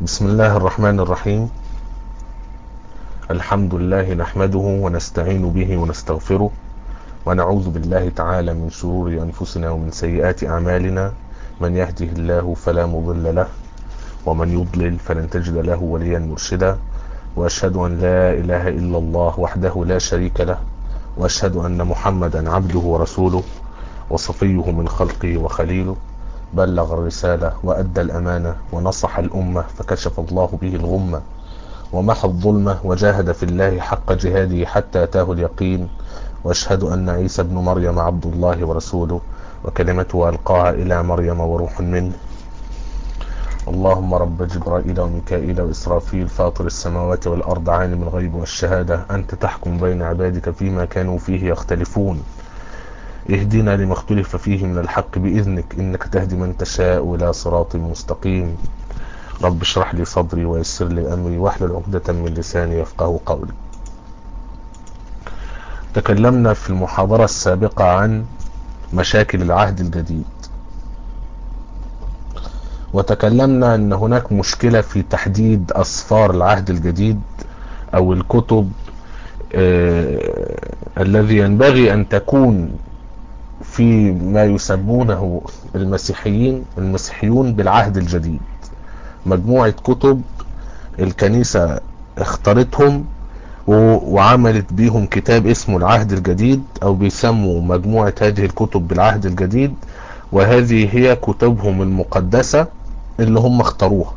بسم الله الرحمن الرحيم الحمد لله نحمده ونستعين به ونستغفره ونعوذ بالله تعالى من شرور أنفسنا ومن سيئات أعمالنا من يهده الله فلا مضل له ومن يضلل فلن تجد له وليا مرشدا وأشهد أن لا إله إلا الله وحده لا شريك له وأشهد أن محمدا عبده ورسوله وصفيه من خلقه وخليله بلغ الرسالة وأدى الأمانة ونصح الأمة فكشف الله به الغمة ومحى الظلمة وجاهد في الله حق جهاده حتى أتاه اليقين وأشهد أن عيسى بن مريم عبد الله ورسوله وكلمته ألقاها إلى مريم وروح منه اللهم رب جبرائيل وميكائيل وإسرافيل فاطر السماوات والأرض عالم الغيب والشهادة أنت تحكم بين عبادك فيما كانوا فيه يختلفون اهدنا لما اختلف فيه من الحق بإذنك إنك تهدي من تشاء إلى صراط مستقيم رب اشرح لي صدري ويسر لي أمري واحلل عقدة من لساني يفقه قولي تكلمنا في المحاضرة السابقة عن مشاكل العهد الجديد وتكلمنا أن هناك مشكلة في تحديد أصفار العهد الجديد أو الكتب آه الذي ينبغي أن تكون في ما يسمونه المسيحيين المسيحيون بالعهد الجديد مجموعة كتب الكنيسة اختارتهم وعملت بيهم كتاب اسمه العهد الجديد او بيسموا مجموعة هذه الكتب بالعهد الجديد وهذه هي كتبهم المقدسة اللي هم اختاروها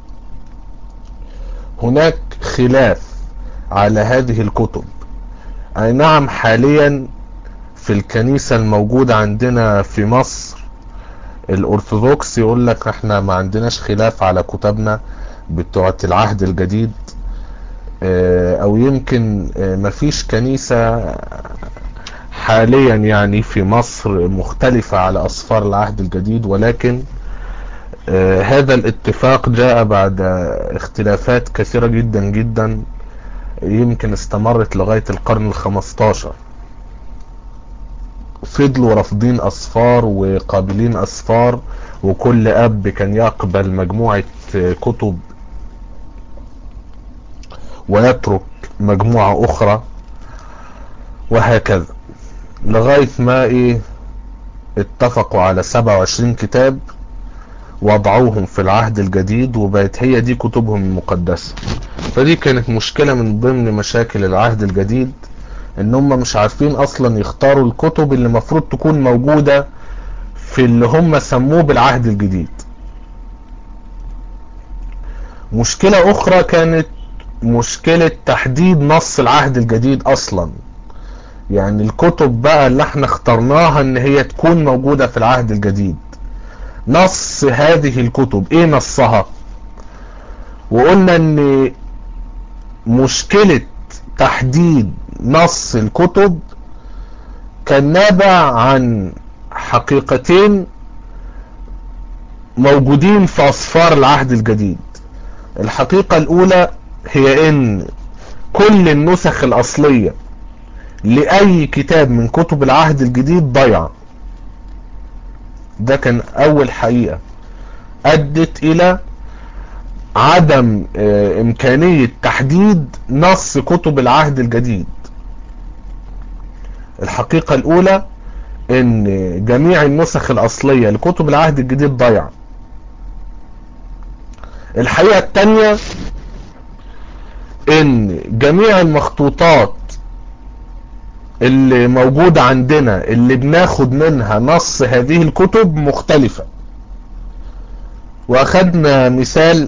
هناك خلاف على هذه الكتب اي نعم حاليا في الكنيسة الموجودة عندنا في مصر الارثوذكس يقول لك احنا ما عندناش خلاف على كتبنا بتوعة العهد الجديد او يمكن ما فيش كنيسة حاليا يعني في مصر مختلفة على اصفار العهد الجديد ولكن هذا الاتفاق جاء بعد اختلافات كثيرة جدا جدا يمكن استمرت لغاية القرن الخمستاشر فضلوا رافضين اصفار وقابلين اصفار وكل اب كان يقبل مجموعة كتب ويترك مجموعة اخرى وهكذا لغاية ما ايه اتفقوا على 27 كتاب وضعوهم في العهد الجديد وبقت هي دي كتبهم المقدسة فدي كانت مشكلة من ضمن مشاكل العهد الجديد ان هم مش عارفين اصلا يختاروا الكتب اللي المفروض تكون موجودة في اللي هم سموه بالعهد الجديد مشكلة اخرى كانت مشكلة تحديد نص العهد الجديد اصلا يعني الكتب بقى اللي احنا اخترناها ان هي تكون موجودة في العهد الجديد نص هذه الكتب ايه نصها وقلنا ان مشكلة تحديد نص الكتب كان نابع عن حقيقتين موجودين في اصفار العهد الجديد الحقيقة الاولى هي ان كل النسخ الاصلية لاي كتاب من كتب العهد الجديد ضيع ده كان اول حقيقة ادت الى عدم امكانية تحديد نص كتب العهد الجديد الحقيقة الاولى ان جميع النسخ الاصلية لكتب العهد الجديد ضيع الحقيقة التانية ان جميع المخطوطات اللي موجودة عندنا اللي بناخد منها نص هذه الكتب مختلفة واخدنا مثال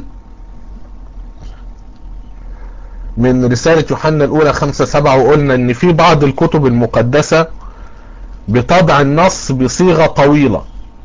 من رسالة يوحنا الاولى خمسة سبعة وقلنا ان في بعض الكتب المقدسة بتضع النص بصيغة طويلة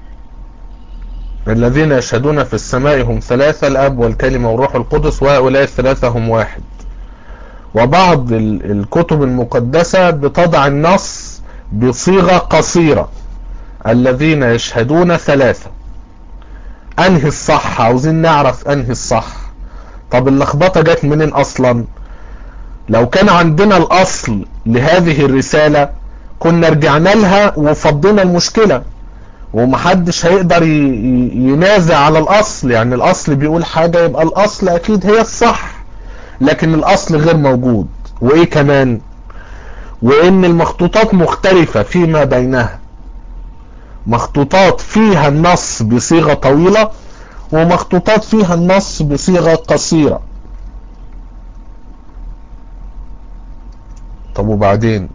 الذين يشهدون في السماء هم ثلاثة الاب والكلمة والروح القدس وهؤلاء الثلاثة هم واحد وبعض الكتب المقدسة بتضع النص بصيغة قصيرة الذين يشهدون ثلاثة انهي الصح عاوزين نعرف انهي الصح طب اللخبطة جت منين اصلا لو كان عندنا الاصل لهذه الرسالة كنا رجعنا لها وفضينا المشكلة ومحدش هيقدر ينازع على الاصل يعني الاصل بيقول حاجة يبقى الاصل اكيد هي الصح لكن الاصل غير موجود وايه كمان وان المخطوطات مختلفة فيما بينها مخطوطات فيها النص بصيغة طويلة ومخطوطات فيها النص بصيغة قصيرة طب وبعدين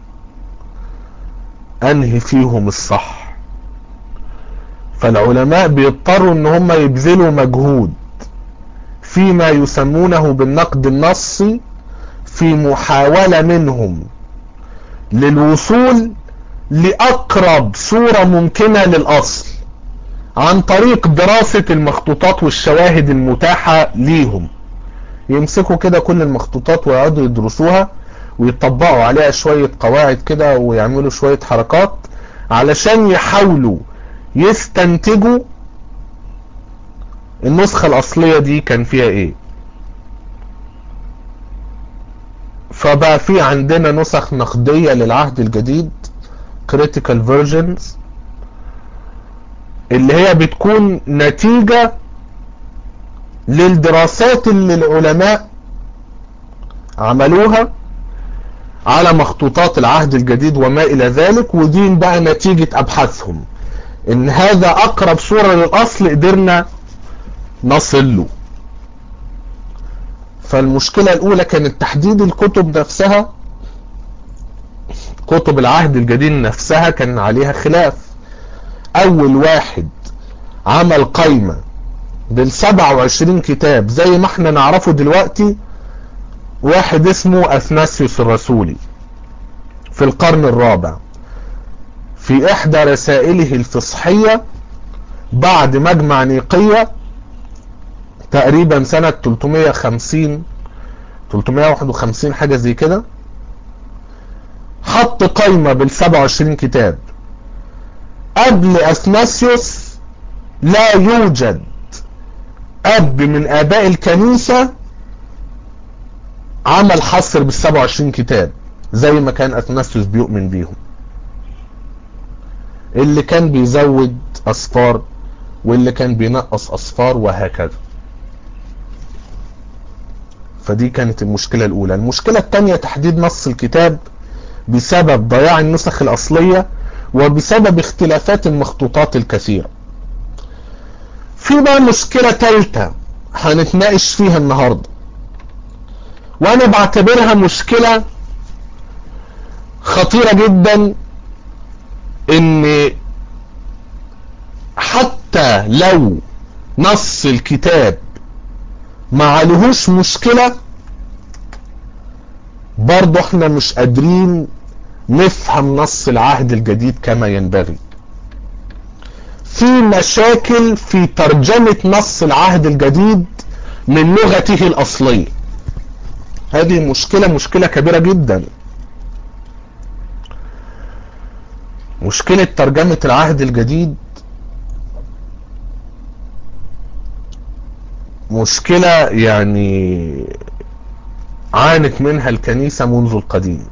انهي فيهم الصح فالعلماء بيضطروا ان هم يبذلوا مجهود فيما يسمونه بالنقد النصي في محاولة منهم للوصول لأقرب صورة ممكنة للأصل عن طريق دراسة المخطوطات والشواهد المتاحة ليهم يمسكوا كده كل المخطوطات ويقعدوا يدرسوها ويطبقوا عليها شوية قواعد كده ويعملوا شوية حركات علشان يحاولوا يستنتجوا النسخة الأصلية دي كان فيها ايه فبقى في عندنا نسخ نقدية للعهد الجديد critical versions اللي هي بتكون نتيجة للدراسات اللي العلماء عملوها على مخطوطات العهد الجديد وما الى ذلك ودي بقى نتيجة ابحاثهم ان هذا اقرب صورة للاصل قدرنا نصل له فالمشكلة الاولى كانت تحديد الكتب نفسها كتب العهد الجديد نفسها كان عليها خلاف اول واحد عمل قايمة بالسبع وعشرين كتاب زي ما احنا نعرفه دلوقتي واحد اسمه اثناسيوس الرسولي في القرن الرابع في احدى رسائله الفصحية بعد مجمع نيقية تقريبا سنة 350 351 حاجة زي كده حط قايمة بال 27 كتاب قبل اثناسيوس لا يوجد اب من اباء الكنيسة عمل حصر بال 27 كتاب زي ما كان اثناسيوس بيؤمن بيهم اللي كان بيزود اصفار واللي كان بينقص اصفار وهكذا فدي كانت المشكلة الاولى المشكلة الثانية تحديد نص الكتاب بسبب ضياع النسخ الاصلية وبسبب اختلافات المخطوطات الكثيرة في بقى مشكلة ثالثة هنتناقش فيها النهاردة وانا بعتبرها مشكلة خطيرة جدا ان حتى لو نص الكتاب ما عليهوش مشكلة برضه احنا مش قادرين نفهم نص العهد الجديد كما ينبغي في مشاكل في ترجمة نص العهد الجديد من لغته الأصلية هذه مشكلة مشكلة كبيرة جدا مشكلة ترجمة العهد الجديد مشكلة يعني عانت منها الكنيسة منذ القديم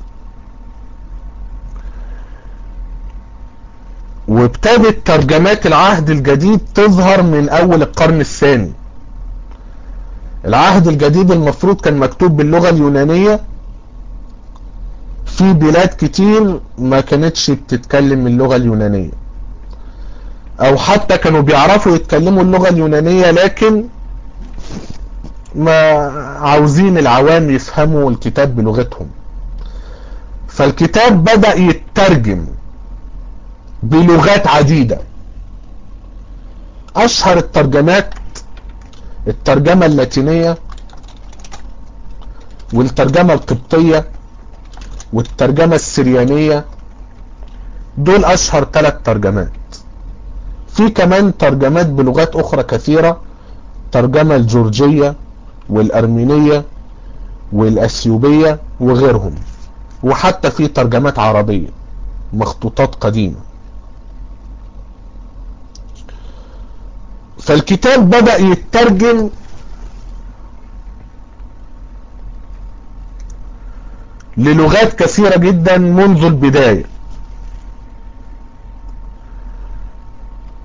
وابتدت ترجمات العهد الجديد تظهر من اول القرن الثاني العهد الجديد المفروض كان مكتوب باللغة اليونانية في بلاد كتير ما كانتش بتتكلم اللغة اليونانية او حتى كانوا بيعرفوا يتكلموا اللغة اليونانية لكن ما عاوزين العوام يفهموا الكتاب بلغتهم فالكتاب بدأ يترجم بلغات عديدة اشهر الترجمات الترجمة اللاتينية والترجمة القبطية والترجمة السريانية دول اشهر ثلاث ترجمات في كمان ترجمات بلغات اخرى كثيرة ترجمة الجورجية والارمينية والاثيوبية وغيرهم وحتى في ترجمات عربية مخطوطات قديمة فالكتاب بدأ يترجم للغات كثيرة جدا منذ البداية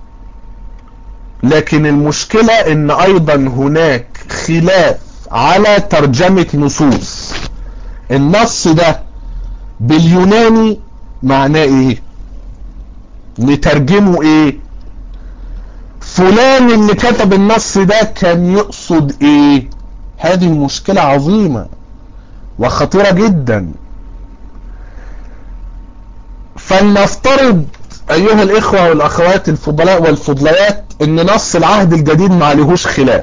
لكن المشكلة ان ايضا هناك خلاف على ترجمة نصوص النص ده باليوناني معناه ايه نترجمه ايه فلان اللي كتب النص ده كان يقصد ايه هذه مشكلة عظيمة وخطيرة جدا فلنفترض ايها الاخوة والاخوات الفضلاء والفضليات ان نص العهد الجديد ما عليهوش خلاف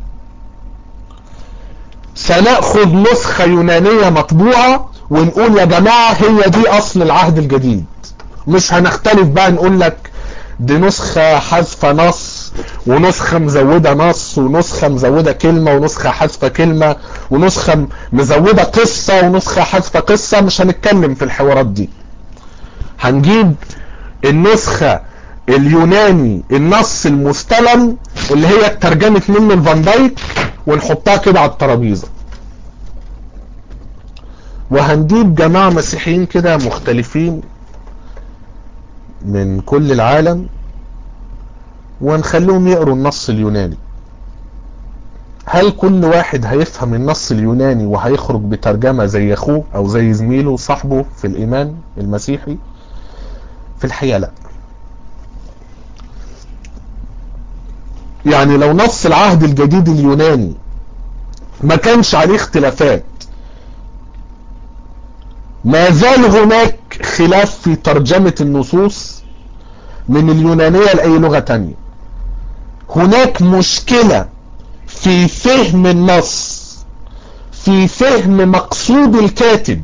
سنأخذ نسخة يونانية مطبوعة ونقول يا جماعة هي دي اصل العهد الجديد مش هنختلف بقى نقول لك دي نسخة حذفة نص ونسخة مزودة نص ونسخة مزودة كلمة ونسخة حذفة كلمة ونسخة مزودة قصة ونسخة حذفة قصة مش هنتكلم في الحوارات دي هنجيب النسخة اليوناني النص المستلم اللي هي اترجمت منه الفان دايك ونحطها كده على الترابيزه وهنجيب جماعة مسيحيين كده مختلفين من كل العالم ونخليهم يقروا النص اليوناني هل كل واحد هيفهم النص اليوناني وهيخرج بترجمة زي اخوه او زي زميله صاحبه في الايمان المسيحي في الحقيقة لا يعني لو نص العهد الجديد اليوناني ما كانش عليه اختلافات ما زال هناك خلاف في ترجمة النصوص من اليونانية لأي لغة تانية هناك مشكلة في فهم النص في فهم مقصود الكاتب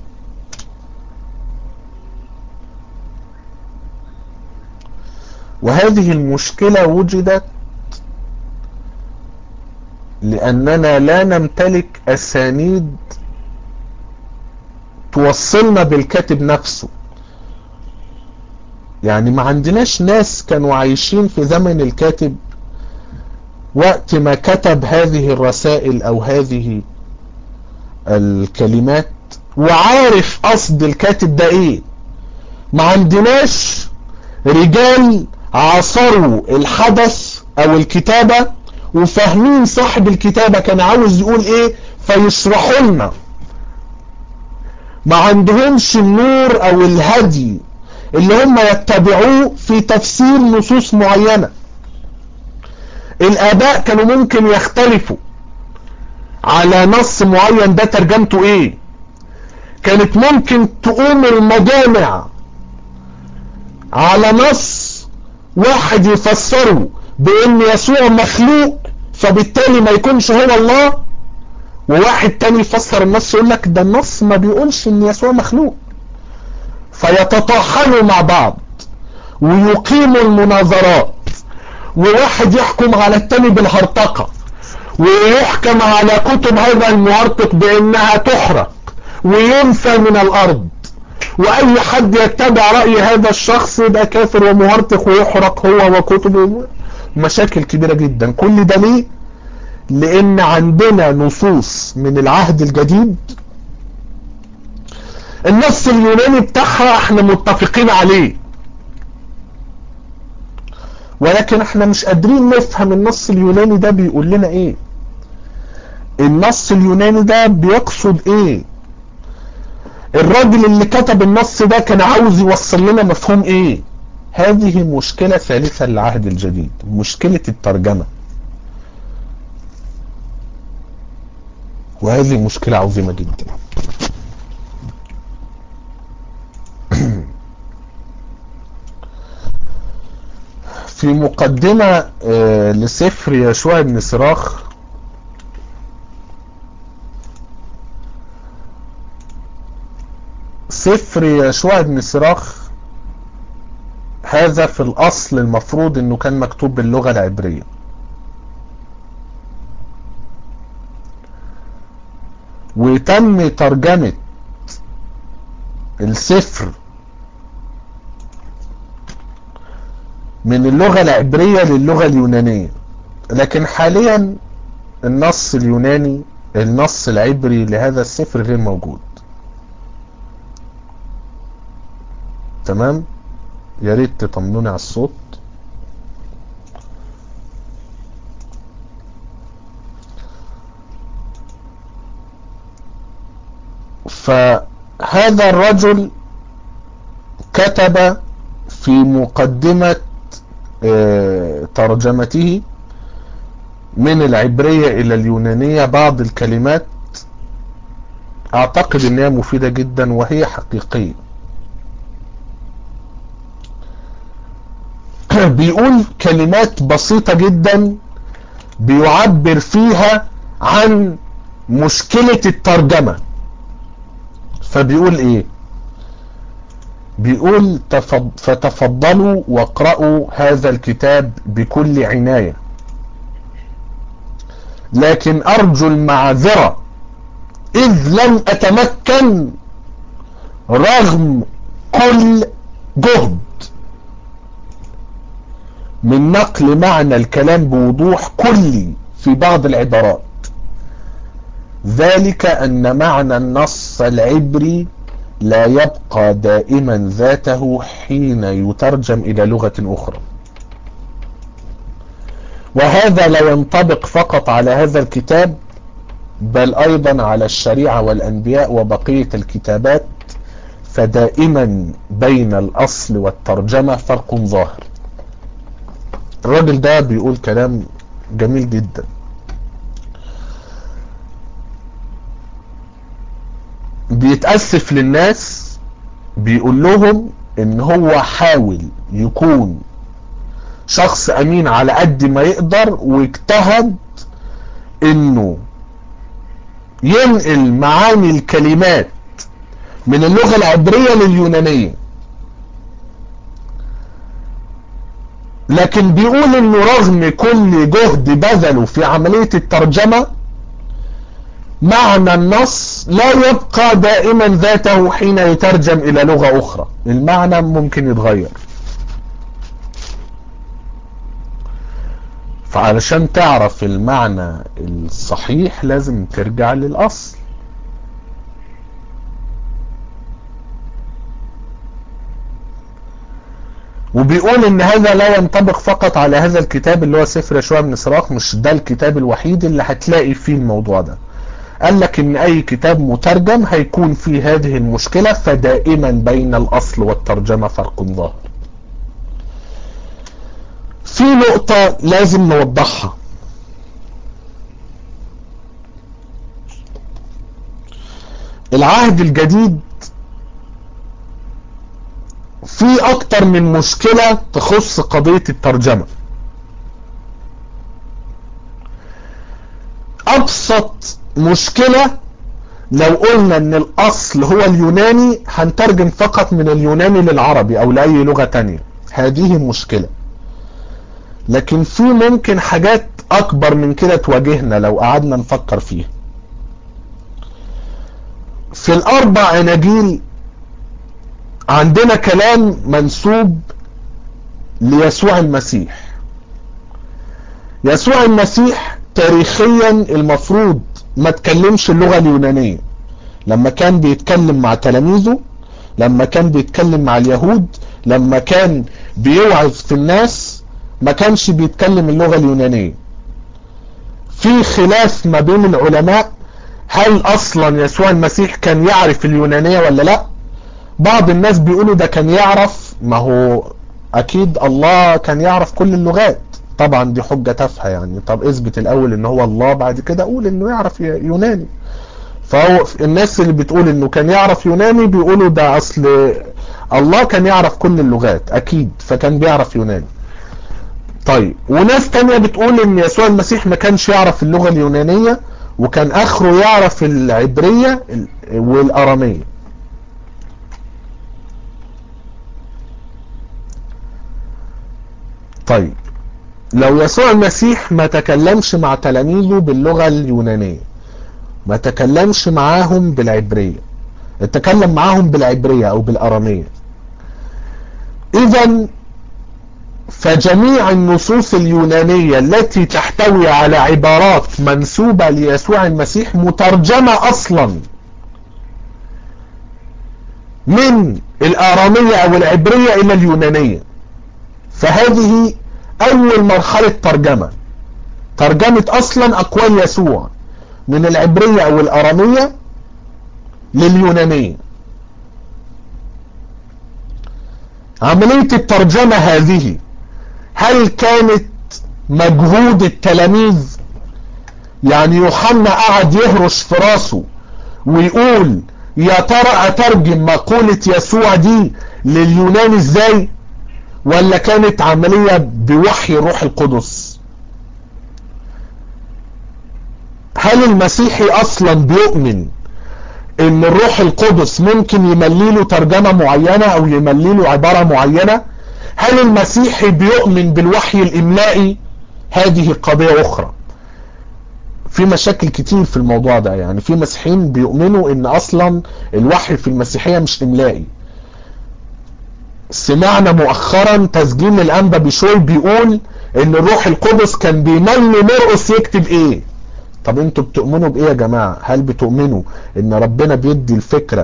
وهذه المشكلة وجدت لأننا لا نمتلك أسانيد توصلنا بالكاتب نفسه يعني ما عندناش ناس كانوا عايشين في زمن الكاتب وقت ما كتب هذه الرسائل او هذه الكلمات وعارف قصد الكاتب ده ايه ما عندناش رجال عاصروا الحدث او الكتابة وفاهمين صاحب الكتابة كان عاوز يقول ايه فيشرحوا لنا ما عندهمش النور او الهدي اللي هم يتبعوه في تفسير نصوص معينة الاباء كانوا ممكن يختلفوا على نص معين ده ترجمته ايه كانت ممكن تقوم المجامع على نص واحد يفسره بان يسوع مخلوق فبالتالي ما يكونش هو الله وواحد تاني يفسر النص يقول لك ده النص ما بيقولش ان يسوع مخلوق فيتطاحنوا مع بعض ويقيموا المناظرات وواحد يحكم على التاني بالهرطقة ويحكم على كتب هذا المهرطق بانها تحرق وينفى من الارض واي حد يتبع رأي هذا الشخص يبقى كافر ومهرطق ويحرق هو وكتبه مشاكل كبيرة جدا كل ده ليه لان عندنا نصوص من العهد الجديد النص اليوناني بتاعها احنا متفقين عليه ولكن احنا مش قادرين نفهم النص اليوناني ده بيقول لنا ايه النص اليوناني ده بيقصد ايه الراجل اللي كتب النص ده كان عاوز يوصل لنا مفهوم ايه هذه مشكلة ثالثة للعهد الجديد مشكلة الترجمة وهذه مشكلة عظيمة جدا في مقدمة لسفر يشوع بن صراخ سفر يشوع بن صراخ هذا في الأصل المفروض أنه كان مكتوب باللغة العبرية وتم ترجمة السفر من اللغة العبرية للغة اليونانية لكن حاليا النص اليوناني النص العبري لهذا السفر غير موجود تمام يا ريت تطمنوني على الصوت فهذا الرجل كتب في مقدمة ترجمته من العبرية الى اليونانية بعض الكلمات اعتقد انها مفيدة جدا وهي حقيقية بيقول كلمات بسيطة جدا بيعبر فيها عن مشكلة الترجمة فبيقول ايه بيقول فتفضلوا واقرأوا هذا الكتاب بكل عناية لكن ارجو المعذرة اذ لم اتمكن رغم كل جهد من نقل معنى الكلام بوضوح كلي في بعض العبارات ذلك ان معنى النص العبري لا يبقى دائما ذاته حين يترجم الى لغة اخرى وهذا لا ينطبق فقط على هذا الكتاب بل ايضا على الشريعة والانبياء وبقية الكتابات فدائما بين الاصل والترجمة فرق ظاهر الراجل ده بيقول كلام جميل جدا بيتأسف للناس بيقول لهم ان هو حاول يكون شخص امين على قد ما يقدر واجتهد انه ينقل معاني الكلمات من اللغة العبرية لليونانية لكن بيقول انه رغم كل جهد بذله في عملية الترجمة معنى النص لا يبقى دائما ذاته حين يترجم الى لغة اخرى المعنى ممكن يتغير فعلشان تعرف المعنى الصحيح لازم ترجع للاصل وبيقول ان هذا لا ينطبق فقط على هذا الكتاب اللي هو سفر يشوع بن سراق مش ده الكتاب الوحيد اللي هتلاقي فيه الموضوع ده قال لك ان اي كتاب مترجم هيكون فيه هذه المشكلة فدائما بين الاصل والترجمة فرق ظاهر في نقطة لازم نوضحها العهد الجديد في اكتر من مشكلة تخص قضية الترجمة ابسط مشكلة لو قلنا ان الاصل هو اليوناني هنترجم فقط من اليوناني للعربي او لاي لغة تانية هذه مشكلة لكن في ممكن حاجات اكبر من كده تواجهنا لو قعدنا نفكر فيها في الاربع اناجيل عندنا كلام منسوب ليسوع المسيح يسوع المسيح تاريخيا المفروض ما تكلمش اللغة اليونانية لما كان بيتكلم مع تلاميذه لما كان بيتكلم مع اليهود لما كان بيوعظ في الناس ما كانش بيتكلم اللغة اليونانية في خلاف ما بين العلماء هل اصلا يسوع المسيح كان يعرف اليونانية ولا لا بعض الناس بيقولوا ده كان يعرف ما هو اكيد الله كان يعرف كل اللغات طبعا دي حجة تافهة يعني طب اثبت الاول ان هو الله بعد كده قول انه يعرف يوناني فهو الناس اللي بتقول انه كان يعرف يوناني بيقولوا ده اصل الله كان يعرف كل اللغات اكيد فكان بيعرف يوناني طيب وناس تانية بتقول ان يسوع المسيح ما كانش يعرف اللغة اليونانية وكان اخره يعرف العبرية والارامية طيب لو يسوع المسيح ما تكلمش مع تلاميذه باللغة اليونانية ما تكلمش معاهم بالعبرية اتكلم معاهم بالعبرية او بالارامية اذا فجميع النصوص اليونانية التي تحتوي على عبارات منسوبة ليسوع المسيح مترجمة اصلا من الارامية او العبرية الى اليونانية فهذه اول مرحلة ترجمة ترجمة اصلا اقوال يسوع من العبرية او الارامية لليونانية عملية الترجمة هذه هل كانت مجهود التلاميذ يعني يوحنا قعد يهرش في راسه ويقول يا ترى اترجم مقولة يسوع دي لليونان ازاي ولا كانت عملية بوحي الروح القدس هل المسيحي اصلا بيؤمن ان الروح القدس ممكن يملي له ترجمة معينة او يملي له عبارة معينة هل المسيحي بيؤمن بالوحي الاملائي هذه قضية اخرى في مشاكل كتير في الموضوع ده يعني في مسيحيين بيؤمنوا ان اصلا الوحي في المسيحية مش املائي سمعنا مؤخرا تسجيل الانبا بشوي بيقول ان الروح القدس كان بيملي مرقس يكتب ايه طب انتوا بتؤمنوا بايه يا جماعة هل بتؤمنوا ان ربنا بيدي الفكرة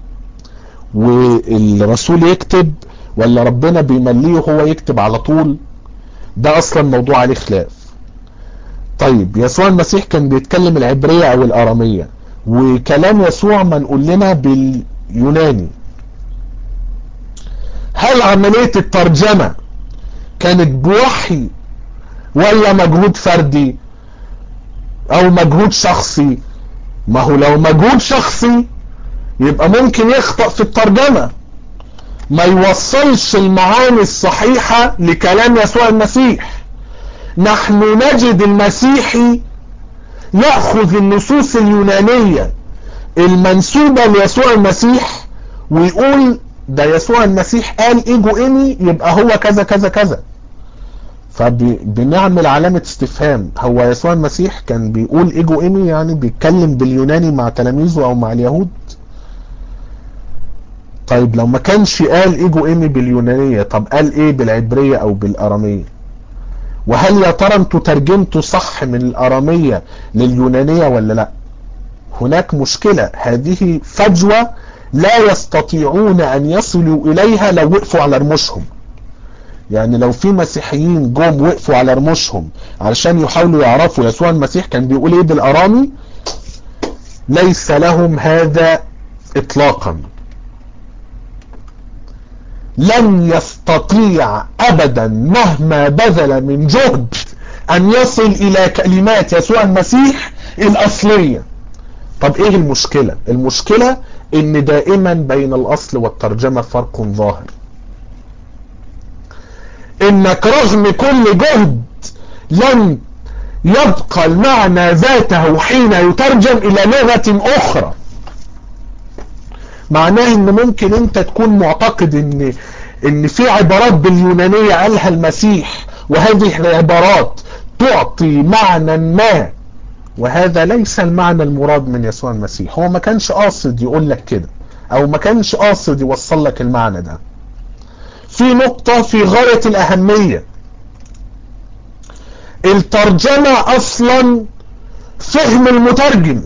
والرسول يكتب ولا ربنا بيمليه وهو يكتب على طول ده اصلا موضوع عليه خلاف طيب يسوع المسيح كان بيتكلم العبرية او الارامية وكلام يسوع منقول لنا باليوناني هل عملية الترجمة كانت بوحي ولا مجهود فردي او مجهود شخصي ما هو لو مجهود شخصي يبقى ممكن يخطأ في الترجمة ما يوصلش المعاني الصحيحة لكلام يسوع المسيح نحن نجد المسيحي يأخذ النصوص اليونانية المنسوبة ليسوع المسيح ويقول ده يسوع المسيح قال ايجو اني يبقى هو كذا كذا كذا فبنعمل علامة استفهام هو يسوع المسيح كان بيقول ايجو اني يعني بيتكلم باليوناني مع تلاميذه او مع اليهود طيب لو ما كانش قال ايجو اني باليونانية طب قال ايه بالعبرية او بالارامية وهل يا ترى انتوا ترجمتوا صح من الارامية لليونانية ولا لا هناك مشكلة هذه فجوة لا يستطيعون ان يصلوا اليها لو وقفوا على رموشهم يعني لو في مسيحيين جم وقفوا على رموشهم علشان يحاولوا يعرفوا يسوع المسيح كان بيقول ايه بالارامي ليس لهم هذا اطلاقا لن يستطيع ابدا مهما بذل من جهد ان يصل الى كلمات يسوع المسيح الاصلية طب ايه المشكلة المشكلة ان دائما بين الاصل والترجمة فرق ظاهر انك رغم كل جهد لن يبقى المعنى ذاته حين يترجم الى لغة اخرى معناه ان ممكن انت تكون معتقد ان ان في عبارات باليونانية قالها المسيح وهذه العبارات تعطي معنى ما وهذا ليس المعنى المراد من يسوع المسيح هو ما كانش قاصد يقول لك كده او ما كانش قاصد يوصل لك المعنى ده في نقطة في غاية الأهمية الترجمة أصلا فهم المترجم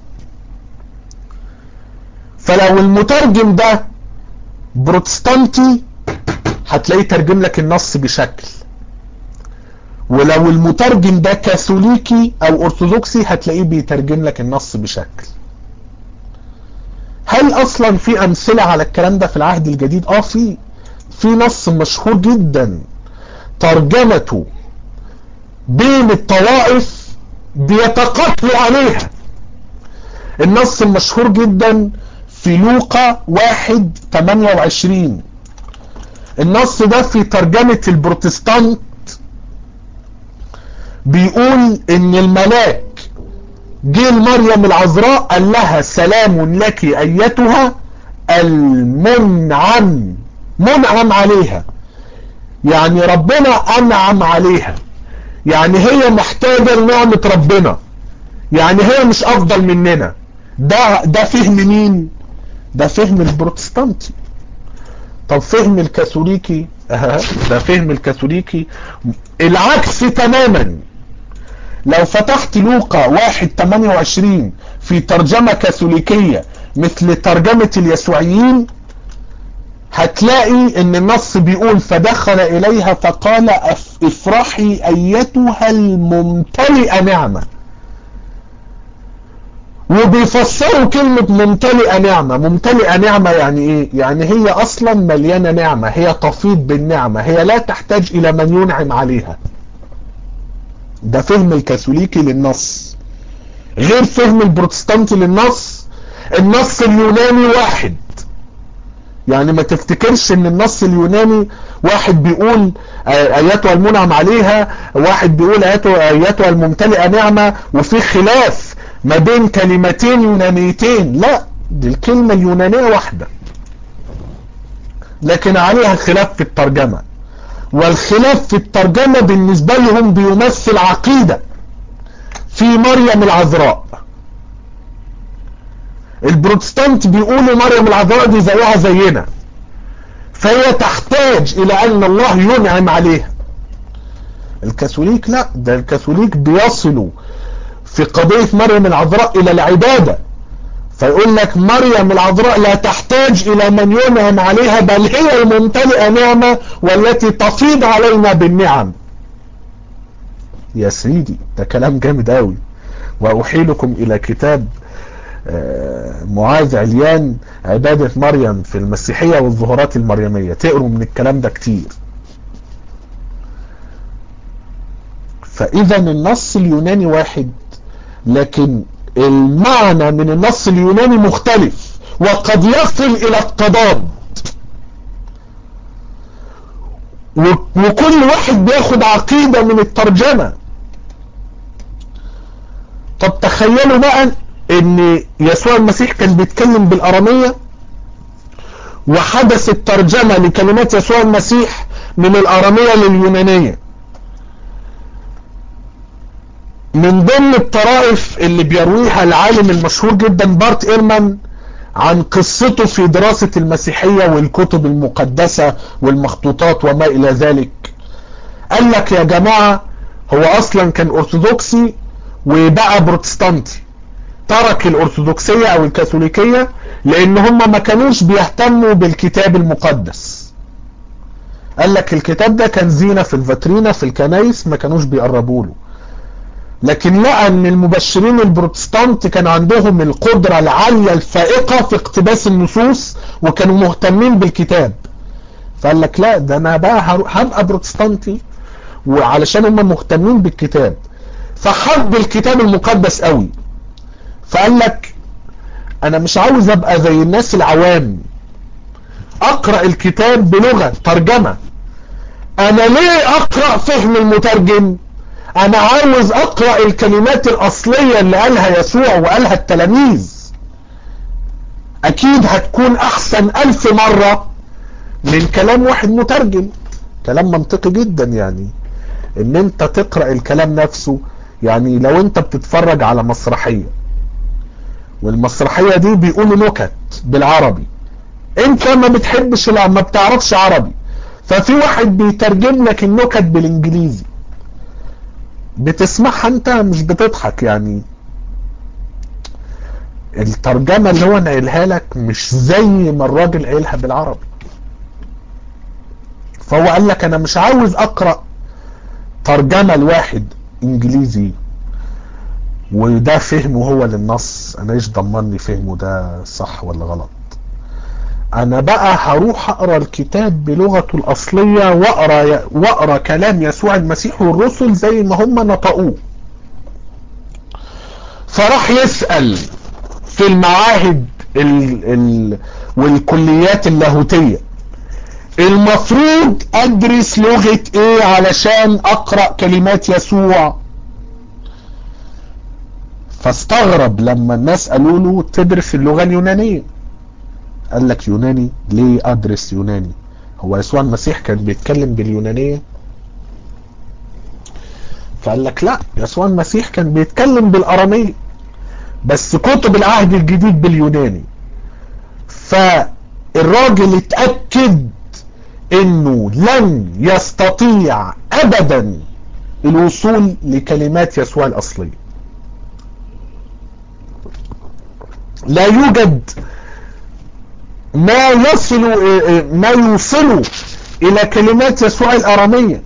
فلو المترجم ده بروتستانتي هتلاقيه ترجم لك النص بشكل ولو المترجم ده كاثوليكي او ارثوذكسي هتلاقيه بيترجم لك النص بشكل هل اصلا في امثلة على الكلام ده في العهد الجديد اه في في نص مشهور جدا ترجمته بين الطوائف بيتقاتلوا عليها النص المشهور جدا في لوقا واحد 28 النص ده في ترجمة البروتستانت بيقول ان الملاك جه لمريم العذراء قال لها سلام لك ايتها المنعم منعم عليها يعني ربنا انعم عليها يعني هي محتاجة لنعمة ربنا يعني هي مش افضل مننا ده ده فهم مين ده فهم البروتستانتي طب فهم الكاثوليكي اه ده فهم الكاثوليكي العكس تماما لو فتحت لوقا واحد 28 في ترجمة كاثوليكية مثل ترجمة اليسوعيين هتلاقي ان النص بيقول فدخل اليها فقال افرحي ايتها الممتلئة نعمة وبيفسروا كلمة ممتلئة نعمة ممتلئة نعمة يعني ايه يعني هي اصلا مليانة نعمة هي تفيض بالنعمة هي لا تحتاج الى من ينعم عليها ده فهم الكاثوليكي للنص غير فهم البروتستانتي للنص النص اليوناني واحد يعني ما تفتكرش ان النص اليوناني واحد بيقول اياتها المنعم عليها واحد بيقول اياتها الممتلئة نعمة وفي خلاف ما بين كلمتين يونانيتين لا دي الكلمة اليونانية واحدة لكن عليها خلاف في الترجمة والخلاف في الترجمة بالنسبة لهم بيمثل عقيدة في مريم العذراء البروتستانت بيقولوا مريم العذراء دي زيها زينا فهي تحتاج الى ان الله ينعم عليها الكاثوليك لا ده الكاثوليك بيصلوا في قضية مريم العذراء الى العبادة فيقول لك مريم العذراء لا تحتاج الى من ينعم عليها بل هي الممتلئة نعمة والتي تفيض علينا بالنعم يا سيدي ده كلام جامد قوي واحيلكم الى كتاب معاذ عليان عبادة مريم في المسيحية والظهورات المريمية تقروا من الكلام ده كتير فاذا النص اليوناني واحد لكن المعنى من النص اليوناني مختلف وقد يصل الى التضاد وكل واحد بياخد عقيدة من الترجمة طب تخيلوا بقى ان يسوع المسيح كان بيتكلم بالارامية وحدث الترجمة لكلمات يسوع المسيح من الارامية لليونانية من ضمن الطرائف اللي بيرويها العالم المشهور جدا بارت ايرمان عن قصته في دراسة المسيحية والكتب المقدسة والمخطوطات وما الى ذلك قال لك يا جماعة هو اصلا كان ارثوذكسي وبقى بروتستانتي ترك الارثوذكسية او الكاثوليكية لان هم ما كانوش بيهتموا بالكتاب المقدس قال لك الكتاب ده كان زينة في الفاترينا في الكنايس ما كانوش بيقربوا له لكن لقى ان المبشرين البروتستانت كان عندهم القدرة العالية الفائقة في اقتباس النصوص وكانوا مهتمين بالكتاب فقال لك لا ده انا بقى هبقى بروتستانتي وعلشان هم مهتمين بالكتاب فحب الكتاب المقدس قوي فقال لك انا مش عاوز ابقى زي الناس العوام اقرأ الكتاب بلغة ترجمة انا ليه اقرأ فهم المترجم انا عاوز اقرأ الكلمات الاصلية اللي قالها يسوع وقالها التلاميذ اكيد هتكون احسن الف مرة من كلام واحد مترجم كلام منطقي جدا يعني ان انت تقرأ الكلام نفسه يعني لو انت بتتفرج على مسرحية والمسرحية دي بيقولوا نكت بالعربي انت ما بتحبش لا ما بتعرفش عربي ففي واحد بيترجم لك النكت بالانجليزي بتسمعها انت مش بتضحك يعني الترجمة اللي هو نقلها لك مش زي ما الراجل قايلها بالعربي فهو قال لك انا مش عاوز اقرأ ترجمة لواحد انجليزي وده فهمه هو للنص انا ايش ضمني فهمه ده صح ولا غلط انا بقى هروح اقرا الكتاب بلغته الاصلية واقرا واقرا كلام يسوع المسيح والرسل زي ما هم نطقوه فراح يسأل في المعاهد ال ال والكليات اللاهوتية المفروض ادرس لغة ايه علشان اقرأ كلمات يسوع فاستغرب لما الناس قالوا له تدرس اللغة اليونانية قال لك يوناني ليه ادرس يوناني هو يسوع المسيح كان بيتكلم باليونانية فقال لك لا يسوع المسيح كان بيتكلم بالارامية بس كتب العهد الجديد باليوناني فالراجل اتأكد انه لن يستطيع ابدا الوصول لكلمات يسوع الاصلية لا يوجد ما يصل ما يوصل الى كلمات يسوع الارامية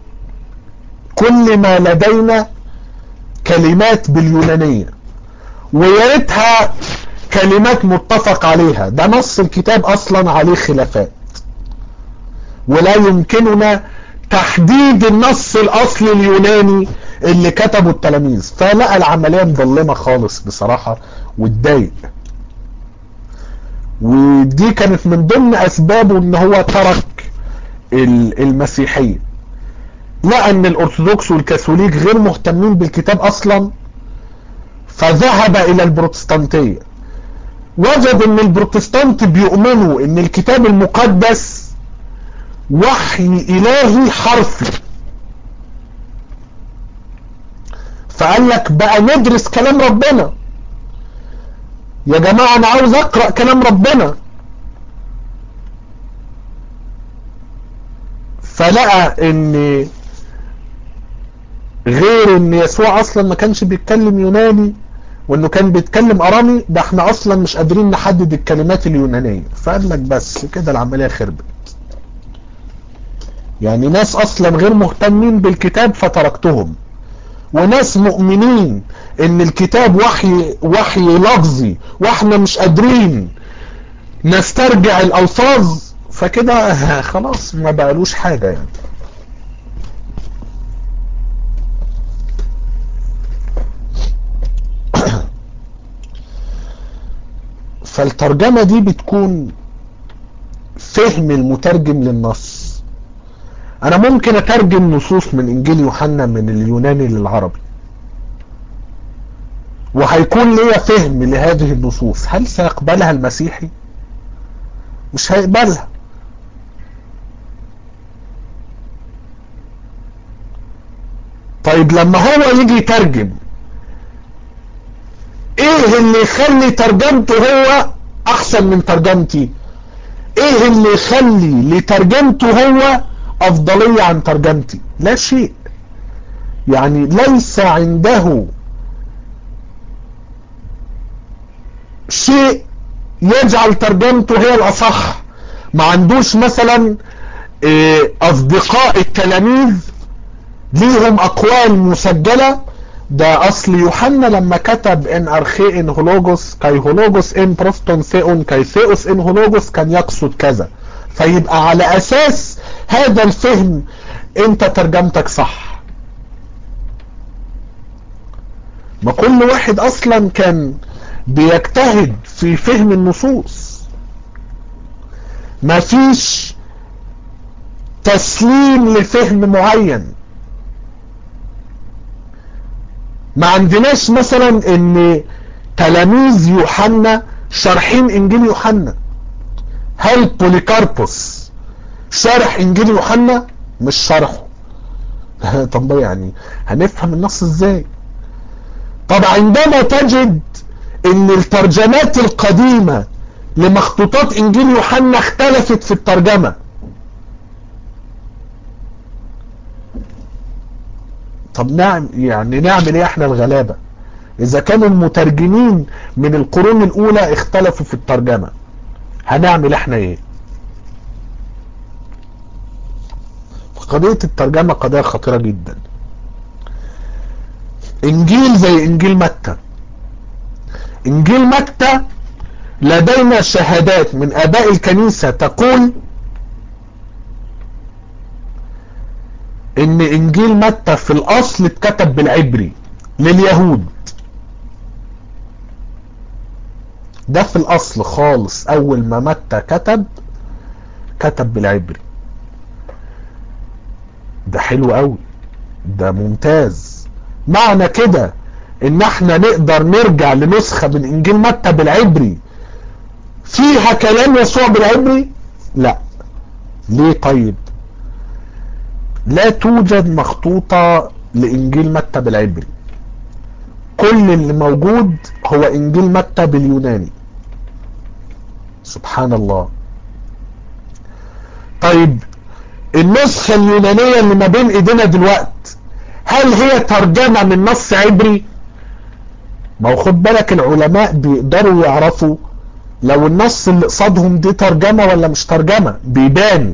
كل ما لدينا كلمات باليونانية ويا ريتها كلمات متفق عليها ده نص الكتاب اصلا عليه خلافات ولا يمكننا تحديد النص الاصلي اليوناني اللي كتبه التلاميذ فلقى العملية مظلمة خالص بصراحة واتضايق ودي كانت من ضمن اسبابه ان هو ترك المسيحية لقى ان الارثوذكس والكاثوليك غير مهتمين بالكتاب اصلا فذهب الى البروتستانتية وجد ان البروتستانت بيؤمنوا ان الكتاب المقدس وحي الهي حرفي فقال لك بقى ندرس كلام ربنا يا جماعة انا عاوز اقرأ كلام ربنا فلقى ان غير ان يسوع اصلا ما كانش بيتكلم يوناني وانه كان بيتكلم ارامي ده احنا اصلا مش قادرين نحدد الكلمات اليونانية فقال لك بس كده العملية خربت يعني ناس اصلا غير مهتمين بالكتاب فتركتهم وناس مؤمنين ان الكتاب وحي وحي لفظي واحنا مش قادرين نسترجع الالفاظ فكده خلاص ما بقالوش حاجة يعني فالترجمة دي بتكون فهم المترجم للنص انا ممكن اترجم نصوص من انجيل يوحنا من اليوناني للعربي وهيكون ليا فهم لهذه النصوص هل سيقبلها المسيحي مش هيقبلها طيب لما هو يجي يترجم ايه اللي يخلي ترجمته هو احسن من ترجمتي ايه اللي يخلي لترجمته هو افضلية عن ترجمتي لا شيء يعني ليس عنده شيء يجعل ترجمته هي الاصح ما عندوش مثلا اصدقاء التلاميذ ليهم اقوال مسجلة ده اصل يوحنا لما كتب ان ارخي ان هولوجوس كاي هولوجوس ان بروستون ثيون كاي ثيوس ان هولوجوس كان يقصد كذا فيبقى على اساس هذا الفهم انت ترجمتك صح ما كل واحد اصلا كان بيجتهد في فهم النصوص ما فيش تسليم لفهم معين ما عندناش مثلا ان تلاميذ يوحنا شارحين انجيل يوحنا هل بوليكاربوس شارح انجيل يوحنا مش شرحه طب يعني هنفهم النص ازاي طب عندما تجد ان الترجمات القديمة لمخطوطات انجيل يوحنا اختلفت في الترجمة طب نعم يعني نعمل ايه احنا الغلابة اذا كانوا المترجمين من القرون الاولى اختلفوا في الترجمة هنعمل احنا ايه قضية الترجمة قضية خطيرة جدا انجيل زي انجيل متى انجيل متى لدينا شهادات من اباء الكنيسة تقول ان انجيل متى في الاصل اتكتب بالعبري لليهود ده في الاصل خالص اول ما متى كتب كتب بالعبري ده حلو قوي ده ممتاز معنى كده ان احنا نقدر نرجع لنسخة من انجيل متى بالعبري فيها كلام يسوع بالعبري لا ليه طيب لا توجد مخطوطة لانجيل متى بالعبري كل اللي موجود هو انجيل متى باليوناني سبحان الله طيب النسخة اليونانية اللي ما بين ايدينا دلوقت هل هي ترجمة من نص عبري ما هو خد بالك العلماء بيقدروا يعرفوا لو النص اللي قصادهم دي ترجمة ولا مش ترجمة بيبان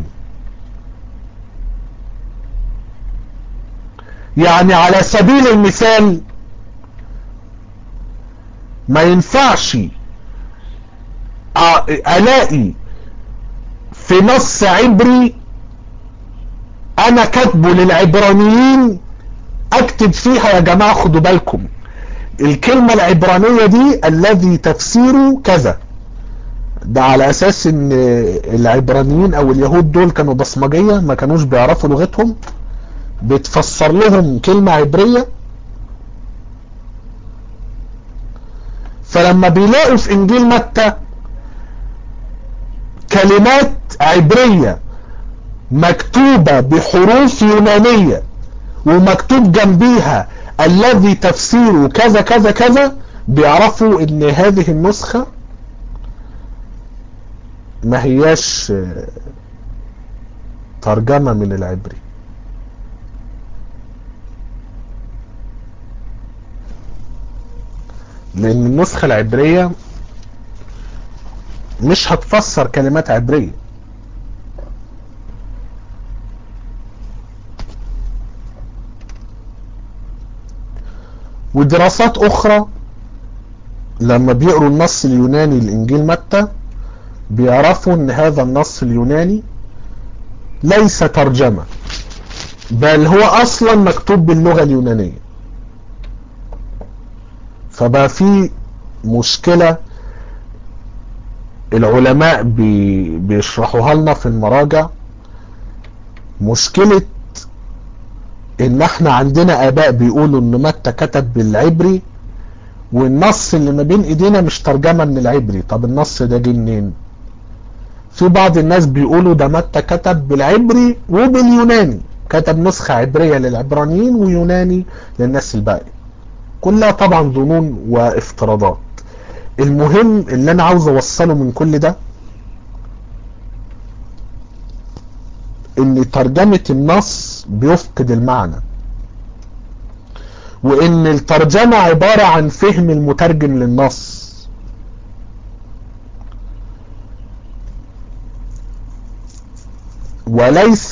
يعني على سبيل المثال ما ينفعش الاقي في نص عبري انا كاتبه للعبرانيين اكتب فيها يا جماعة خدوا بالكم الكلمة العبرانية دي الذي تفسيره كذا ده على اساس ان العبرانيين او اليهود دول كانوا بصمجية ما كانوش بيعرفوا لغتهم بتفسر لهم كلمة عبرية فلما بيلاقوا في انجيل متى كلمات عبرية مكتوبة بحروف يونانية ومكتوب جنبيها الذي تفسيره كذا كذا كذا بيعرفوا ان هذه النسخة ما هياش ترجمة من العبري لان النسخة العبرية مش هتفسر كلمات عبرية ودراسات اخرى لما بيقروا النص اليوناني لانجيل متى بيعرفوا ان هذا النص اليوناني ليس ترجمة بل هو اصلا مكتوب باللغة اليونانية فبقى في مشكلة العلماء بي بيشرحوها لنا في المراجع مشكلة ان احنا عندنا اباء بيقولوا ان متى كتب بالعبري والنص اللي ما بين ايدينا مش ترجمة من العبري طب النص ده جه منين في بعض الناس بيقولوا ده متى كتب بالعبري وباليوناني كتب نسخة عبرية للعبرانيين ويوناني للناس الباقي كلها طبعا ظنون وافتراضات المهم اللي انا عاوز اوصله من كل ده ان ترجمة النص بيفقد المعنى وان الترجمة عبارة عن فهم المترجم للنص وليس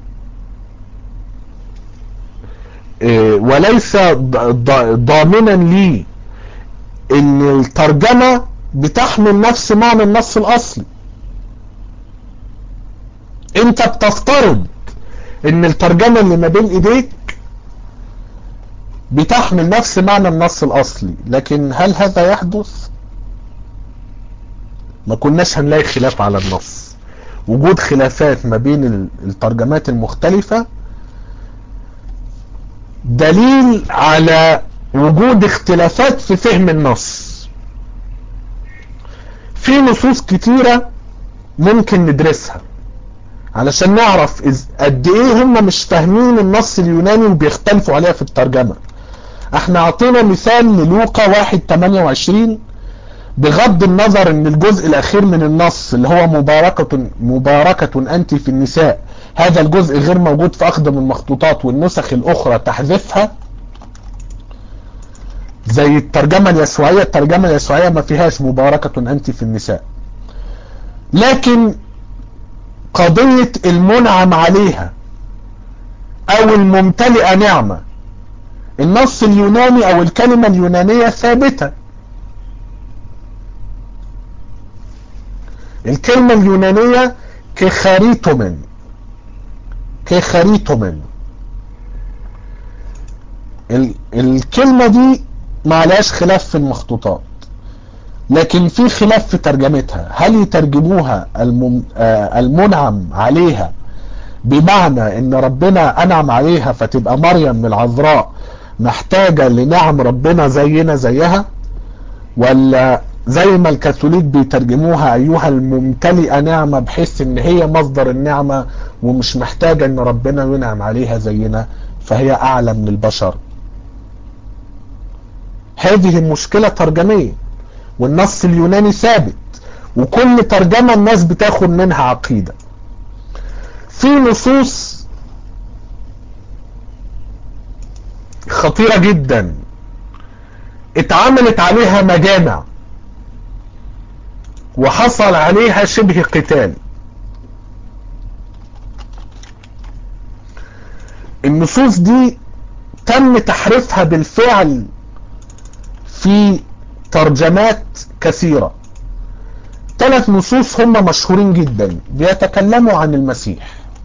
وليس ضامنا لي ان الترجمة بتحمل نفس معنى النص الاصلي انت بتفترض ان الترجمة اللي ما بين ايديك بتحمل نفس معنى النص الاصلي لكن هل هذا يحدث ما كناش هنلاقي خلاف على النص وجود خلافات ما بين الترجمات المختلفة دليل على وجود اختلافات في فهم النص في نصوص كتيرة ممكن ندرسها علشان نعرف قد ايه هم مش فاهمين النص اليوناني وبيختلفوا عليها في الترجمة احنا عطينا مثال للوقا واحد 28 بغض النظر ان الجزء الاخير من النص اللي هو مباركة مباركة انت في النساء هذا الجزء غير موجود في اقدم المخطوطات والنسخ الاخرى تحذفها زي الترجمة اليسوعية الترجمة اليسوعية ما فيهاش مباركة انت في النساء لكن قضية المنعم عليها او الممتلئة نعمة النص اليوناني او الكلمة اليونانية ثابتة الكلمة اليونانية كخاريتومن كخاريتومن الكلمة دي ما عليهاش خلاف في المخطوطات لكن في خلاف في ترجمتها هل يترجموها المم... المنعم عليها بمعنى ان ربنا انعم عليها فتبقى مريم العذراء محتاجة لنعم ربنا زينا زيها ولا زي ما الكاثوليك بيترجموها ايها الممتلئة نعمة بحيث ان هي مصدر النعمة ومش محتاجة ان ربنا ينعم عليها زينا فهي اعلى من البشر هذه مشكلة ترجمية والنص اليوناني ثابت وكل ترجمة الناس بتاخد منها عقيدة في نصوص خطيرة جدا اتعملت عليها مجامع وحصل عليها شبه قتال النصوص دي تم تحريفها بالفعل في ترجمات كثيرة ثلاث نصوص هم مشهورين جدا بيتكلموا عن المسيح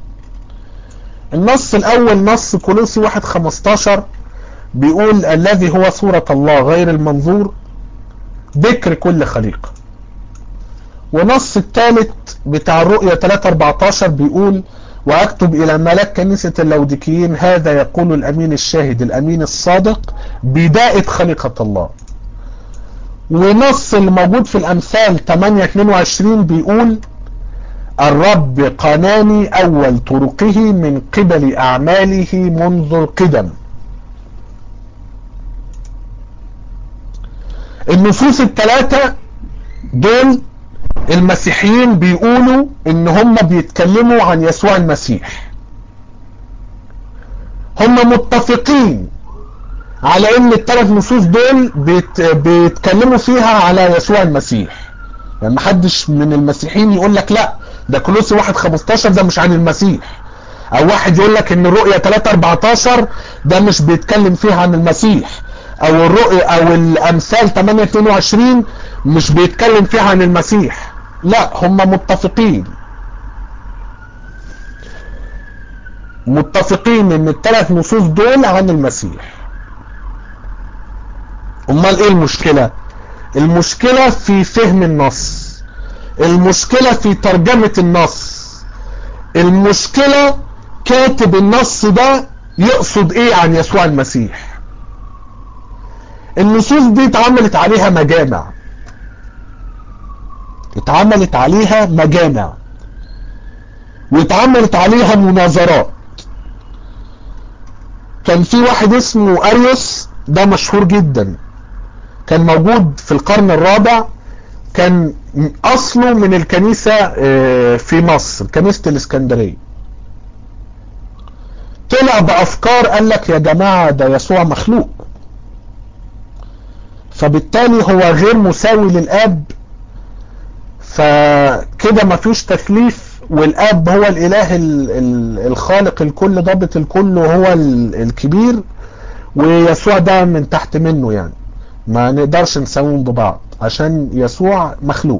النص الاول نص كولوسي واحد خمستاشر بيقول الذي هو صورة الله غير المنظور ذكر كل خليقة ونص الثالث بتاع الرؤية 314 بيقول واكتب الى ملاك كنيسة اللوديكيين هذا يقول الامين الشاهد الامين الصادق بداية خليقة الله ونص الموجود في الامثال 822 بيقول الرب قناني اول طرقه من قبل اعماله منذ القدم النصوص الثلاثة دول المسيحيين بيقولوا ان هم بيتكلموا عن يسوع المسيح هم متفقين على ان الثلاث نصوص دول بيت بيتكلموا فيها على يسوع المسيح يعني محدش من المسيحيين يقول لك لا ده كولوسي واحد 15 ده مش عن المسيح او واحد يقول لك ان الرؤية 3 14 ده مش بيتكلم فيها عن المسيح او الرؤية او الامثال 8 22 مش بيتكلم فيها عن المسيح لا هم متفقين متفقين ان الثلاث نصوص دول عن المسيح امال ايه المشكلة المشكلة في فهم النص المشكلة في ترجمة النص المشكلة كاتب النص ده يقصد ايه عن يسوع المسيح النصوص دي اتعملت عليها مجامع اتعملت عليها مجامع واتعملت عليها مناظرات كان في واحد اسمه اريوس ده مشهور جدا كان موجود في القرن الرابع كان اصله من الكنيسة في مصر كنيسة الاسكندرية طلع بافكار قال لك يا جماعة ده يسوع مخلوق فبالتالي هو غير مساوي للاب فكده مفيش تكليف والاب هو الاله الخالق الكل ضابط الكل وهو الكبير ويسوع ده من تحت منه يعني ما نقدرش نساويهم ببعض عشان يسوع مخلوق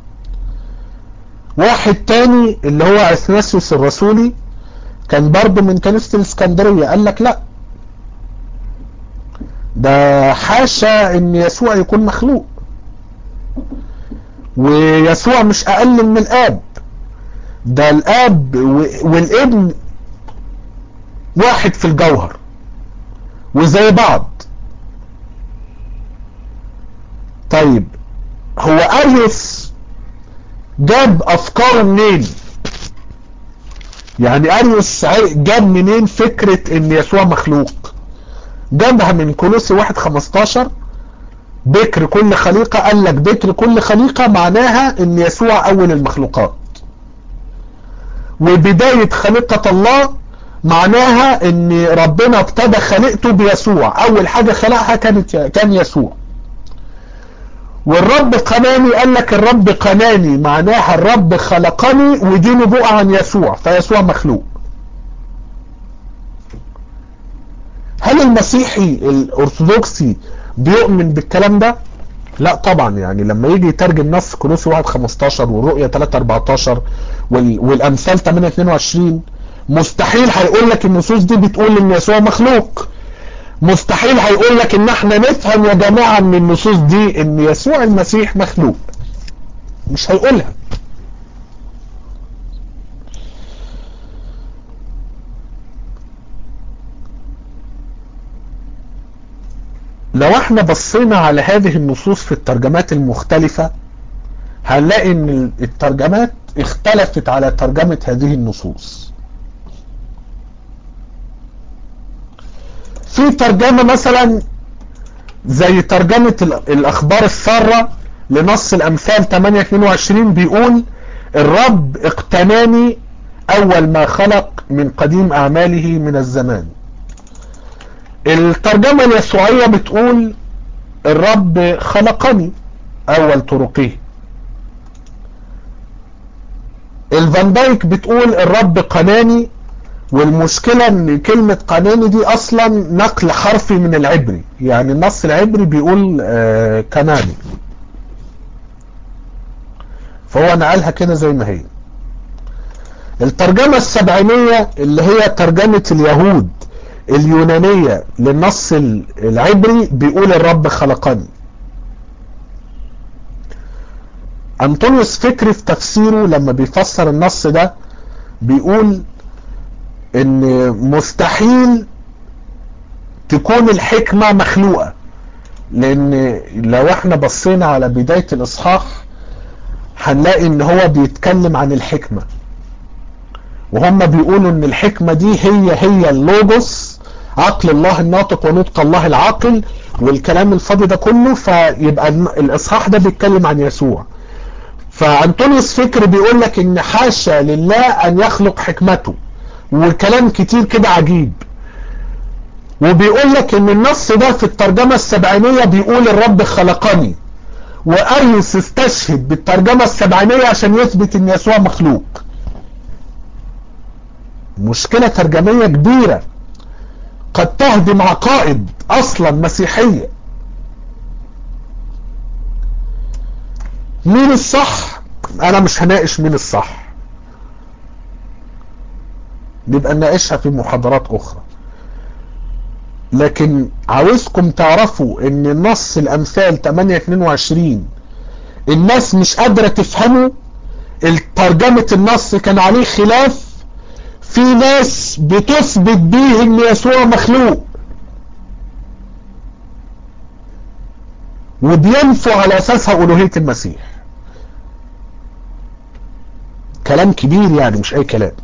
واحد تاني اللي هو اثناسيوس الرسولي كان برضه من كنيسة الاسكندرية قال لك لا ده حاشا ان يسوع يكون مخلوق ويسوع مش اقل من الاب ده الاب والابن واحد في الجوهر وزي بعض طيب هو اريوس جاب افكاره منين يعني اريوس جاب منين فكرة ان يسوع مخلوق جابها من كولوسي واحد خمستاشر بكر كل خليقة قال لك بكر كل خليقة معناها ان يسوع اول المخلوقات وبداية خليقة الله معناها ان ربنا ابتدى خلقته بيسوع اول حاجة خلقها كانت كان يسوع والرب قناني قال لك الرب قناني معناها الرب خلقني ودي نبوءة عن يسوع فيسوع مخلوق هل المسيحي الارثوذكسي بيؤمن بالكلام ده لا طبعا يعني لما يجي يترجم نص كولوسي 1 15 والرؤية 3 14 والامثال 8 22 مستحيل هيقول لك النصوص دي بتقول ان يسوع مخلوق مستحيل هيقول لك ان احنا نفهم يا جماعة من النصوص دي ان يسوع المسيح مخلوق مش هيقولها لو احنا بصينا على هذه النصوص في الترجمات المختلفة هنلاقي ان الترجمات اختلفت على ترجمة هذه النصوص في ترجمة مثلا زي ترجمة الاخبار السارة لنص الامثال 822 بيقول الرب اقتناني اول ما خلق من قديم اعماله من الزمان الترجمة اليسوعية بتقول الرب خلقني اول طرقه الفان دايك بتقول الرب قناني والمشكلة ان كلمة قناني دي اصلا نقل حرفي من العبري يعني النص العبري بيقول آه كناني فهو نقلها كده زي ما هي الترجمة السبعينية اللي هي ترجمة اليهود اليونانية للنص العبري بيقول الرب خلقني أنطونيوس فكري في تفسيره لما بيفسر النص ده بيقول ان مستحيل تكون الحكمة مخلوقة لان لو احنا بصينا على بداية الاصحاح هنلاقي ان هو بيتكلم عن الحكمة وهم بيقولوا ان الحكمة دي هي هي اللوجوس عقل الله الناطق ونطق الله العاقل والكلام الفاضي ده كله فيبقى الاصحاح ده بيتكلم عن يسوع فانطونيوس فكر بيقول لك ان حاشا لله ان يخلق حكمته وكلام كتير كده عجيب وبيقول لك ان النص ده في الترجمة السبعينية بيقول الرب خلقني واريوس استشهد بالترجمة السبعينية عشان يثبت ان يسوع مخلوق مشكلة ترجمية كبيرة قد تهدم عقائد اصلا مسيحية مين الصح انا مش هناقش مين الصح نبقى نناقشها في محاضرات اخرى لكن عاوزكم تعرفوا ان النص الامثال 822 الناس مش قادرة تفهمه ترجمة النص كان عليه خلاف في ناس بتثبت بيه ان يسوع مخلوق وبينفوا على اساسها الوهية المسيح كلام كبير يعني مش اي كلام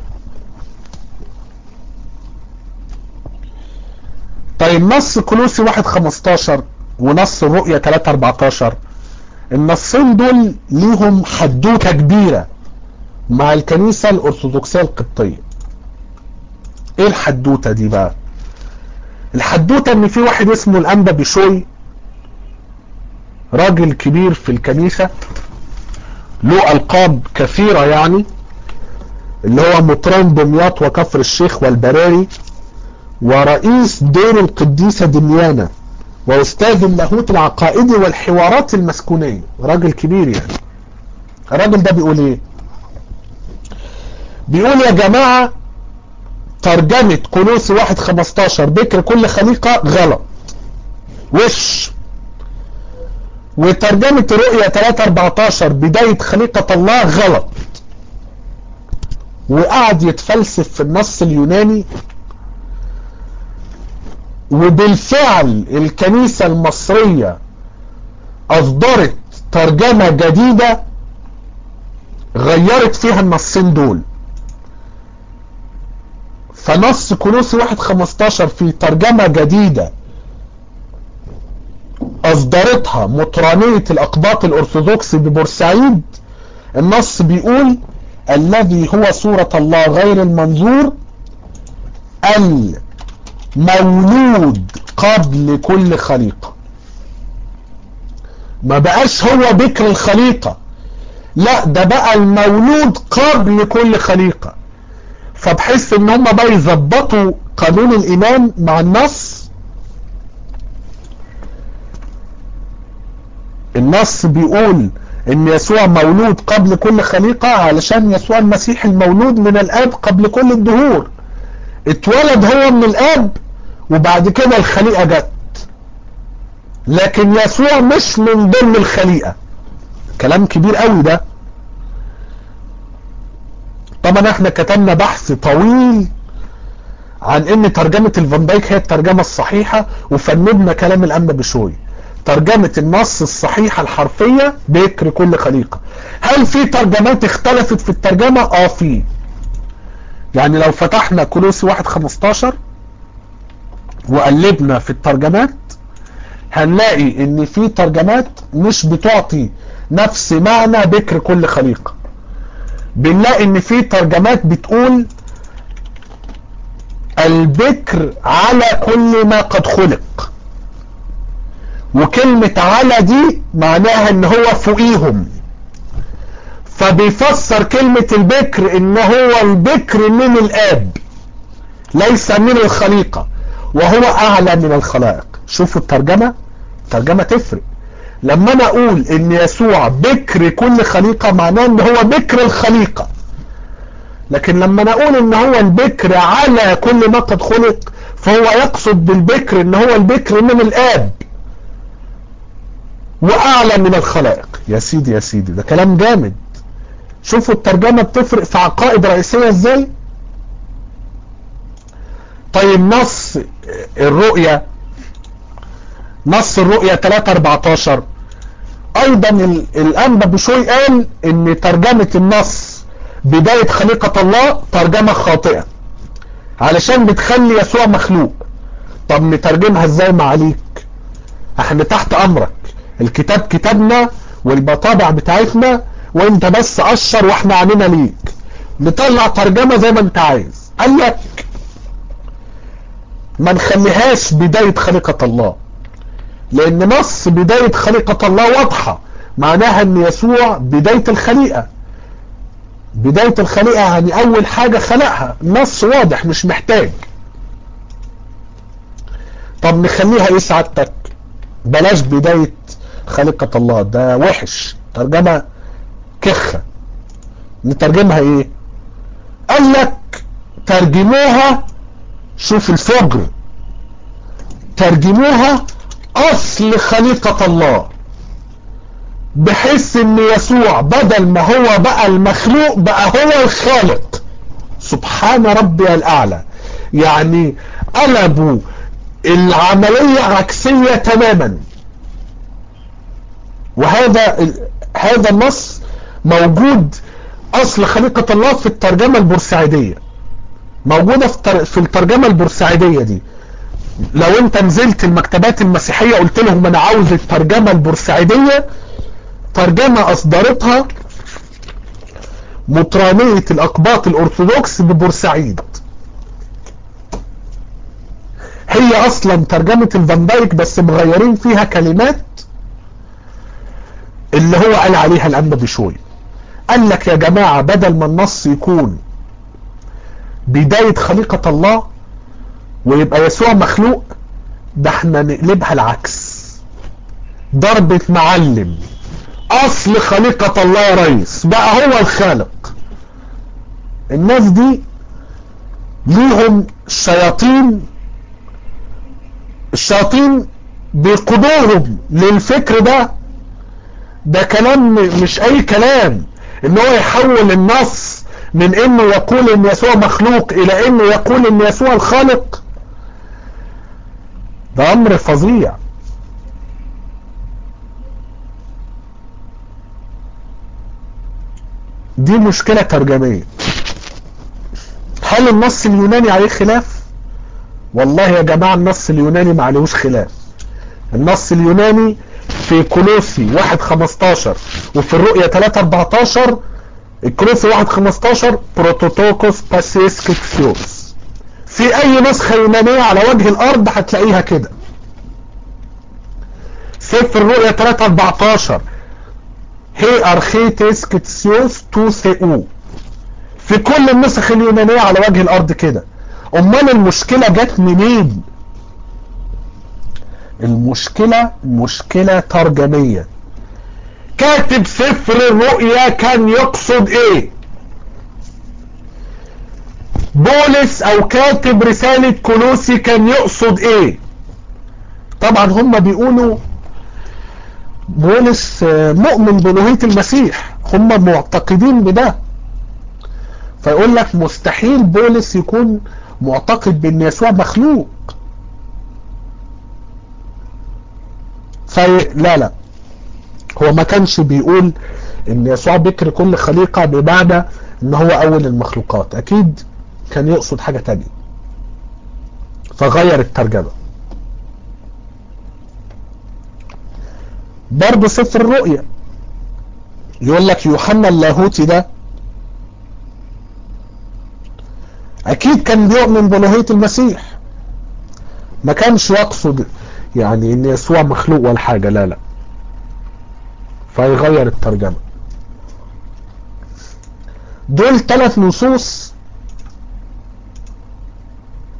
طيب نص كلوسي 1 15 ونص الرؤية 3 14 النصين دول ليهم حدوته كبيرة مع الكنيسة الارثوذكسية القبطية ايه الحدوته دي بقى الحدوته ان في واحد اسمه الانبا بشوي راجل كبير في الكنيسة له القاب كثيرة يعني اللي هو مطران دمياط وكفر الشيخ والبراري ورئيس دير القديسة دميانة واستاذ اللاهوت العقائدي والحوارات المسكونية راجل كبير يعني الراجل ده بيقول ايه بيقول يا جماعة ترجمة كولوسي واحد خمستاشر بكر كل خليقة غلط وش وترجمة رؤية 3 14 بداية خليقة الله غلط وقعد يتفلسف في النص اليوناني وبالفعل الكنيسة المصرية أصدرت ترجمة جديدة غيرت فيها النصين دول فنص كولوسي واحد خمستاشر في ترجمة جديدة أصدرتها مطرانية الأقباط الأرثوذكس ببورسعيد النص بيقول الذي هو صورة الله غير المنظور المولود قبل كل خليقة ما بقاش هو بكر الخليقة لا ده بقى المولود قبل كل خليقة فبحس ان هم بقى يظبطوا قانون الايمان مع النص النص بيقول ان يسوع مولود قبل كل خليقة علشان يسوع المسيح المولود من الاب قبل كل الدهور اتولد هو من الاب وبعد كده الخليقة جت لكن يسوع مش من ضمن الخليقة كلام كبير قوي ده طبعا احنا كتبنا بحث طويل عن ان ترجمة الفان دايك هي الترجمة الصحيحة وفندنا كلام الانبا بشوي ترجمة النص الصحيحة الحرفية بيكر كل خليقة هل في ترجمات اختلفت في الترجمة اه في يعني لو فتحنا كولوسي واحد خمستاشر وقلبنا في الترجمات هنلاقي ان في ترجمات مش بتعطي نفس معنى بكر كل خليقة بنلاقي ان في ترجمات بتقول البكر على كل ما قد خلق وكلمة على دي معناها ان هو فوقيهم فبيفسر كلمة البكر ان هو البكر من الاب ليس من الخليقة وهو اعلى من الخلائق شوفوا الترجمة الترجمة تفرق لما انا اقول ان يسوع بكر كل خليقة معناه ان هو بكر الخليقة لكن لما انا اقول ان هو البكر على كل ما قد خلق فهو يقصد بالبكر ان هو البكر من الاب واعلى من الخلائق يا سيدي يا سيدي ده كلام جامد شوفوا الترجمة بتفرق في عقائد رئيسية ازاي طيب نص الرؤية نص الرؤية 314 ايضا الانبا بشوي قال ان ترجمة النص بداية خليقة الله ترجمة خاطئة علشان بتخلي يسوع مخلوق طب نترجمها ازاي معاليك احنا تحت امرك الكتاب كتابنا والمطابع بتاعتنا وانت بس قشر واحنا عنينا ليك نطلع ترجمة زي ما انت عايز قال لك ما نخليهاش بداية خليقة الله لان نص بداية خليقة الله واضحة معناها ان يسوع بداية الخليقة بداية الخليقة يعني اول حاجة خلقها نص واضح مش محتاج طب نخليها ايه سعادتك بلاش بداية خليقة الله ده وحش ترجمة كخة نترجمها ايه قال لك ترجموها شوف الفجر ترجموها اصل خليقة الله بحيث ان يسوع بدل ما هو بقى المخلوق بقى هو الخالق سبحان ربي الاعلى يعني قلبوا العملية عكسية تماما وهذا هذا النص موجود اصل خليقة الله في الترجمة البورسعيدية موجودة في الترجمة البورسعيدية دي لو انت نزلت المكتبات المسيحية قلت لهم انا عاوز الترجمة البورسعيدية ترجمة اصدرتها مطرانية الاقباط الارثوذكس ببورسعيد هي اصلا ترجمة الفان دايك بس مغيرين فيها كلمات اللي هو قال عليها الانبا بشوي قال لك يا جماعة بدل ما النص يكون بداية خليقة الله ويبقى يسوع مخلوق ده احنا نقلبها العكس ضربة معلم اصل خليقة الله يا ريس بقى هو الخالق الناس دي ليهم شياطين الشياطين بيقودوهم للفكر ده ده كلام مش اي كلام ان هو يحول النص من انه يقول ان يسوع مخلوق الى انه يقول ان يسوع الخالق ده امر فظيع دي مشكلة ترجمية هل النص اليوناني عليه خلاف والله يا جماعة النص اليوناني ما عليهوش خلاف النص اليوناني في كولوسي 1.15 وفي الرؤية 3.14 الكولوسي 1.15 بروتوتوكوس باسيس كيكسيوس في اي نسخة يونانية على وجه الارض هتلاقيها كده سفر الرؤية 3.14 هي ارخيتس كيكسيوس تو ثيو في كل النسخ اليونانية على وجه الارض كده امال المشكلة جت منين المشكلة مشكلة ترجمية كاتب سفر الرؤيا كان يقصد ايه بولس او كاتب رسالة كولوسي كان يقصد ايه طبعا هم بيقولوا بولس مؤمن بألوهية المسيح هم معتقدين بده فيقول لك مستحيل بولس يكون معتقد بان يسوع مخلوق في لا لا هو ما كانش بيقول ان يسوع بكر كل خليقة بمعنى ان هو اول المخلوقات اكيد كان يقصد حاجة تانية فغير الترجمة برضه سفر الرؤيا يقول لك يوحنا اللاهوتي ده اكيد كان بيؤمن بألوهية المسيح ما كانش يقصد يعني ان يسوع مخلوق ولا حاجة لا لا فيغير الترجمة دول ثلاث نصوص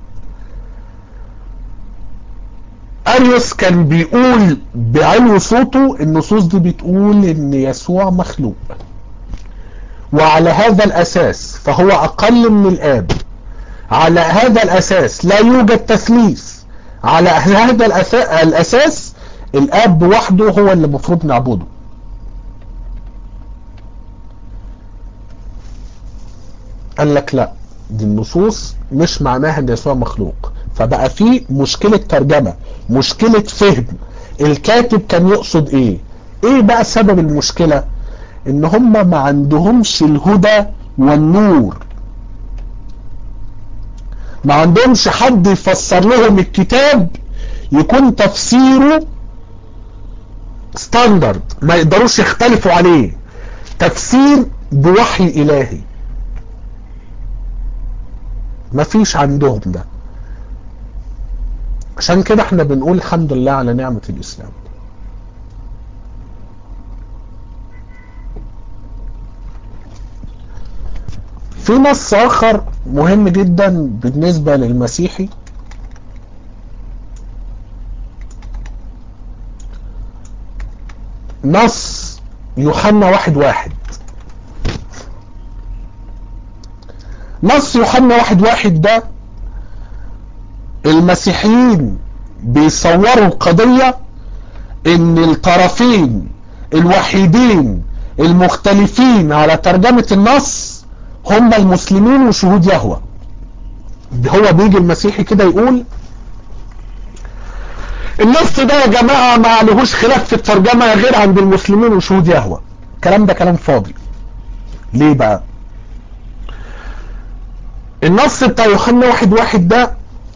اريوس كان بيقول بعلو صوته النصوص دي بتقول ان يسوع مخلوق وعلى هذا الاساس فهو اقل من الاب على هذا الاساس لا يوجد تثليث على هذا الاساس الاب وحده هو اللي المفروض نعبده قال لك لا دي النصوص مش معناها ان يسوع مخلوق فبقى في مشكلة ترجمة مشكلة فهم الكاتب كان يقصد ايه ايه بقى سبب المشكلة ان هم ما عندهمش الهدى والنور ما عندهمش حد يفسر لهم الكتاب يكون تفسيره ستاندرد ما يقدروش يختلفوا عليه تفسير بوحي الهي ما فيش عندهم ده عشان كده احنا بنقول الحمد لله على نعمة الاسلام في نص اخر مهم جدا بالنسبة للمسيحي نص يوحنا واحد واحد نص يوحنا واحد واحد ده المسيحيين بيصوروا القضية ان الطرفين الوحيدين المختلفين على ترجمة النص هم المسلمين وشهود يهوى هو بيجي المسيحي كده يقول النص ده يا جماعة ما عليهوش خلاف في الترجمة غير عند المسلمين وشهود يهوى الكلام ده كلام فاضي ليه بقى النص بتاع يوحنا واحد واحد ده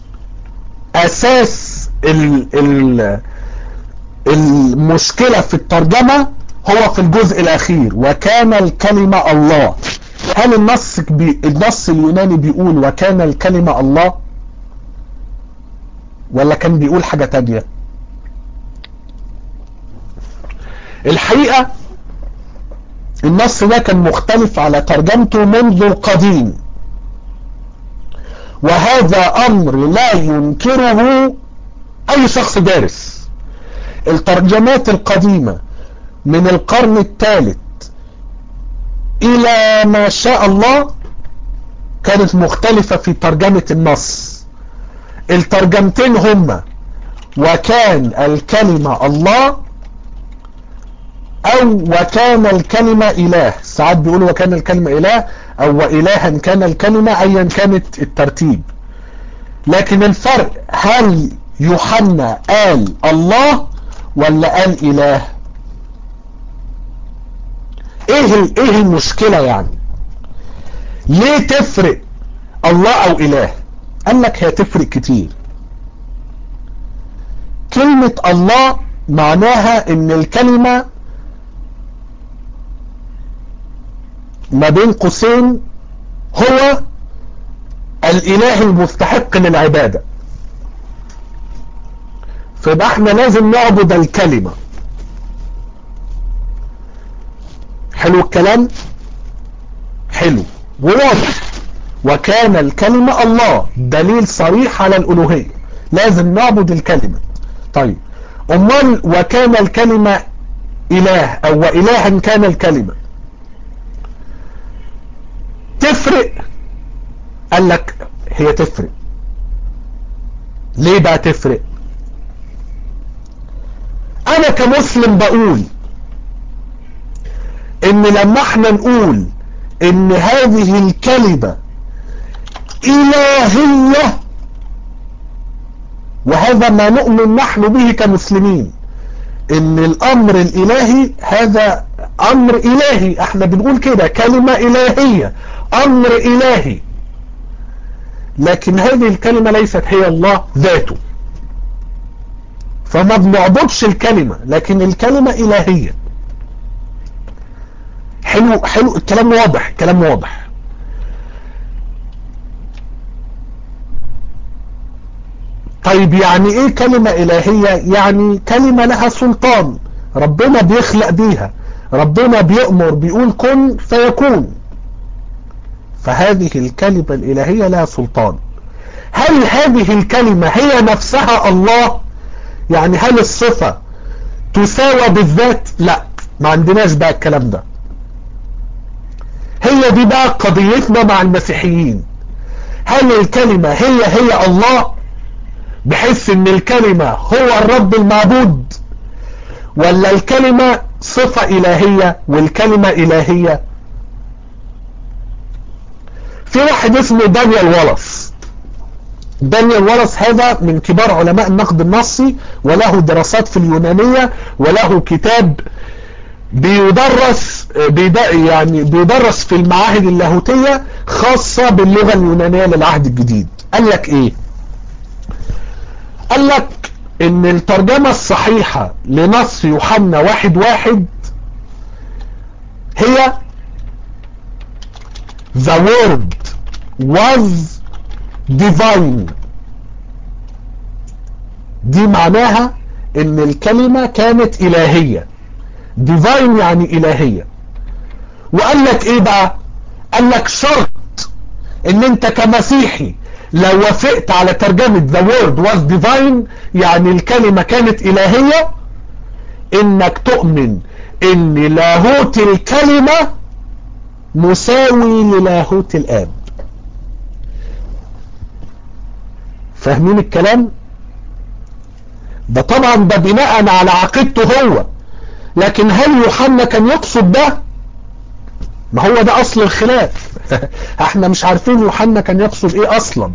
اساس ال ال المشكلة في الترجمة هو في الجزء الاخير وكان الكلمة الله هل النص بي النص اليوناني بيقول وكان الكلمة الله ولا كان بيقول حاجة تانية الحقيقة النص ده كان مختلف على ترجمته منذ القديم وهذا امر لا ينكره اي شخص دارس الترجمات القديمة من القرن الثالث الى ما شاء الله كانت مختلفة في ترجمة النص الترجمتين هما وكان الكلمة الله او وكان الكلمة اله ساعات بيقولوا وكان الكلمة اله او والها كان الكلمة ايا كانت الترتيب لكن الفرق هل يوحنا قال الله ولا قال اله ايه ايه المشكلة يعني ليه تفرق الله او اله قال لك هي تفرق كتير كلمة الله معناها ان الكلمة ما بين قوسين هو الاله المستحق للعبادة فيبقى احنا لازم نعبد الكلمة حلو الكلام حلو وواضح وكان الكلمة الله دليل صريح على الألوهية لازم نعبد الكلمة طيب أمال وكان الكلمة إله أو وإلها كان الكلمة تفرق قال لك هي تفرق ليه بقى تفرق انا كمسلم بقول ان لما احنا نقول ان هذه الكلمة الهية وهذا ما نؤمن نحن به كمسلمين ان الامر الالهي هذا امر الهي احنا بنقول كده كلمة الهية امر الهي لكن هذه الكلمة ليست هي الله ذاته فما بنعبدش الكلمة لكن الكلمة الهية حلو حلو الكلام واضح الكلام واضح طيب يعني ايه كلمة الهية يعني كلمة لها سلطان ربنا بيخلق بيها ربنا بيأمر بيقول كن فيكون فهذه الكلمة الإلهية لها سلطان هل هذه الكلمة هي نفسها الله يعني هل الصفة تساوى بالذات لا ما عندناش بقى الكلام ده هي دي بقى قضيتنا مع المسيحيين هل الكلمة هي هي الله بحيث ان الكلمة هو الرب المعبود ولا الكلمة صفة الهية والكلمة الهية في واحد اسمه دانيال ولس دانيال ولس هذا من كبار علماء النقد النصي وله دراسات في اليونانية وله كتاب بيدرس يعني بيدرس في المعاهد اللاهوتية خاصة باللغة اليونانية للعهد الجديد قال لك ايه قال لك ان الترجمة الصحيحة لنص يوحنا واحد واحد هي the word was divine دي معناها ان الكلمة كانت الهية divine يعني الهية وقال لك ايه بقى قال لك شرط ان انت كمسيحي لو وافقت على ترجمة the word was divine يعني الكلمة كانت الهية انك تؤمن ان لاهوت الكلمة مساوي للاهوت الاب فاهمين الكلام ده طبعا ده بناء على عقيدته هو لكن هل يوحنا كان يقصد ده ما هو ده اصل الخلاف احنا مش عارفين يوحنا كان يقصد ايه اصلا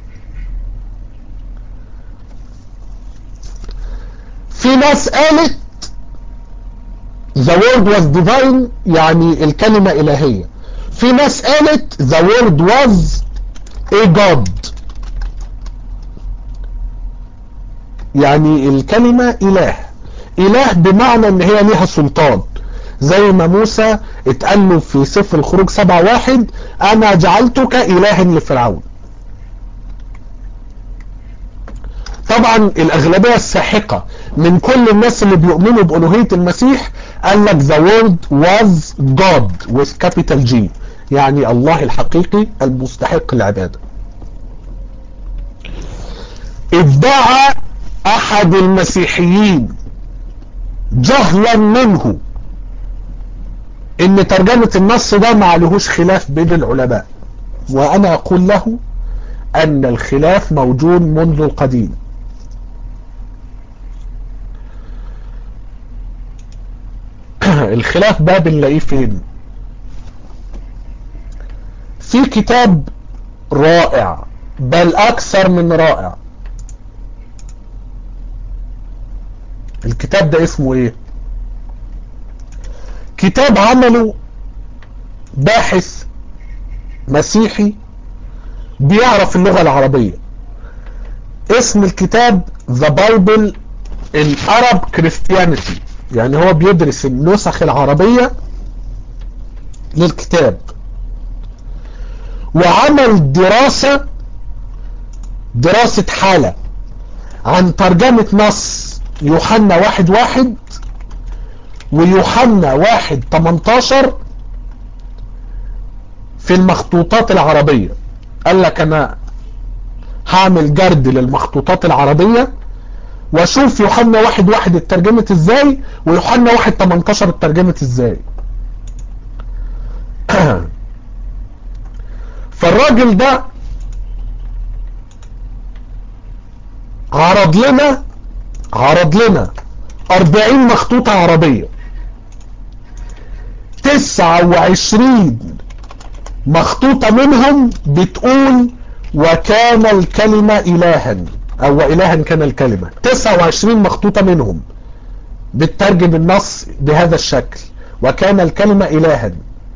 في ناس قالت the word was divine يعني الكلمة الهية في ناس قالت the word was a god يعني الكلمة اله اله بمعنى ان هي ليها سلطان زي ما موسى اتقال له في سفر الخروج سبعة واحد انا جعلتك الها لفرعون طبعا الاغلبية الساحقة من كل الناس اللي بيؤمنوا بألوهية المسيح قال لك the word was God with capital G يعني الله الحقيقي المستحق العبادة ادعى احد المسيحيين جهلا منه ان ترجمة النص ده ما عليهوش خلاف بين العلماء وانا اقول له ان الخلاف موجود منذ القديم الخلاف ده بنلاقيه فين في كتاب رائع بل اكثر من رائع الكتاب ده اسمه ايه كتاب عمله باحث مسيحي بيعرف اللغة العربية اسم الكتاب The Bible in Arab Christianity يعني هو بيدرس النسخ العربية للكتاب وعمل دراسة دراسة حالة عن ترجمة نص يوحنا واحد واحد ويوحنا واحد 18 في المخطوطات العربية قال لك انا هعمل جرد للمخطوطات العربية واشوف يوحنا واحد واحد اترجمت ازاي ويوحنا واحد 18 اترجمت ازاي فالراجل ده عرض لنا عرض لنا 40 مخطوطة عربية 29 مخطوطة منهم بتقول وكان الكلمة إلها أو إلها كان الكلمة 29 مخطوطة منهم بتترجم النص بهذا الشكل وكان الكلمة إلها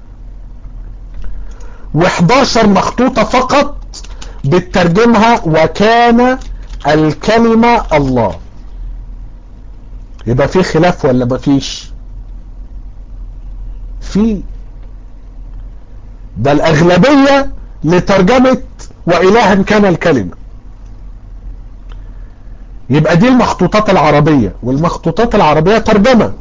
و11 مخطوطة فقط بتترجمها وكان الكلمة الله يبقى في خلاف ولا مفيش في ده الأغلبية لترجمة وإلها كان الكلمة يبقى دي المخطوطات العربية والمخطوطات العربية ترجمة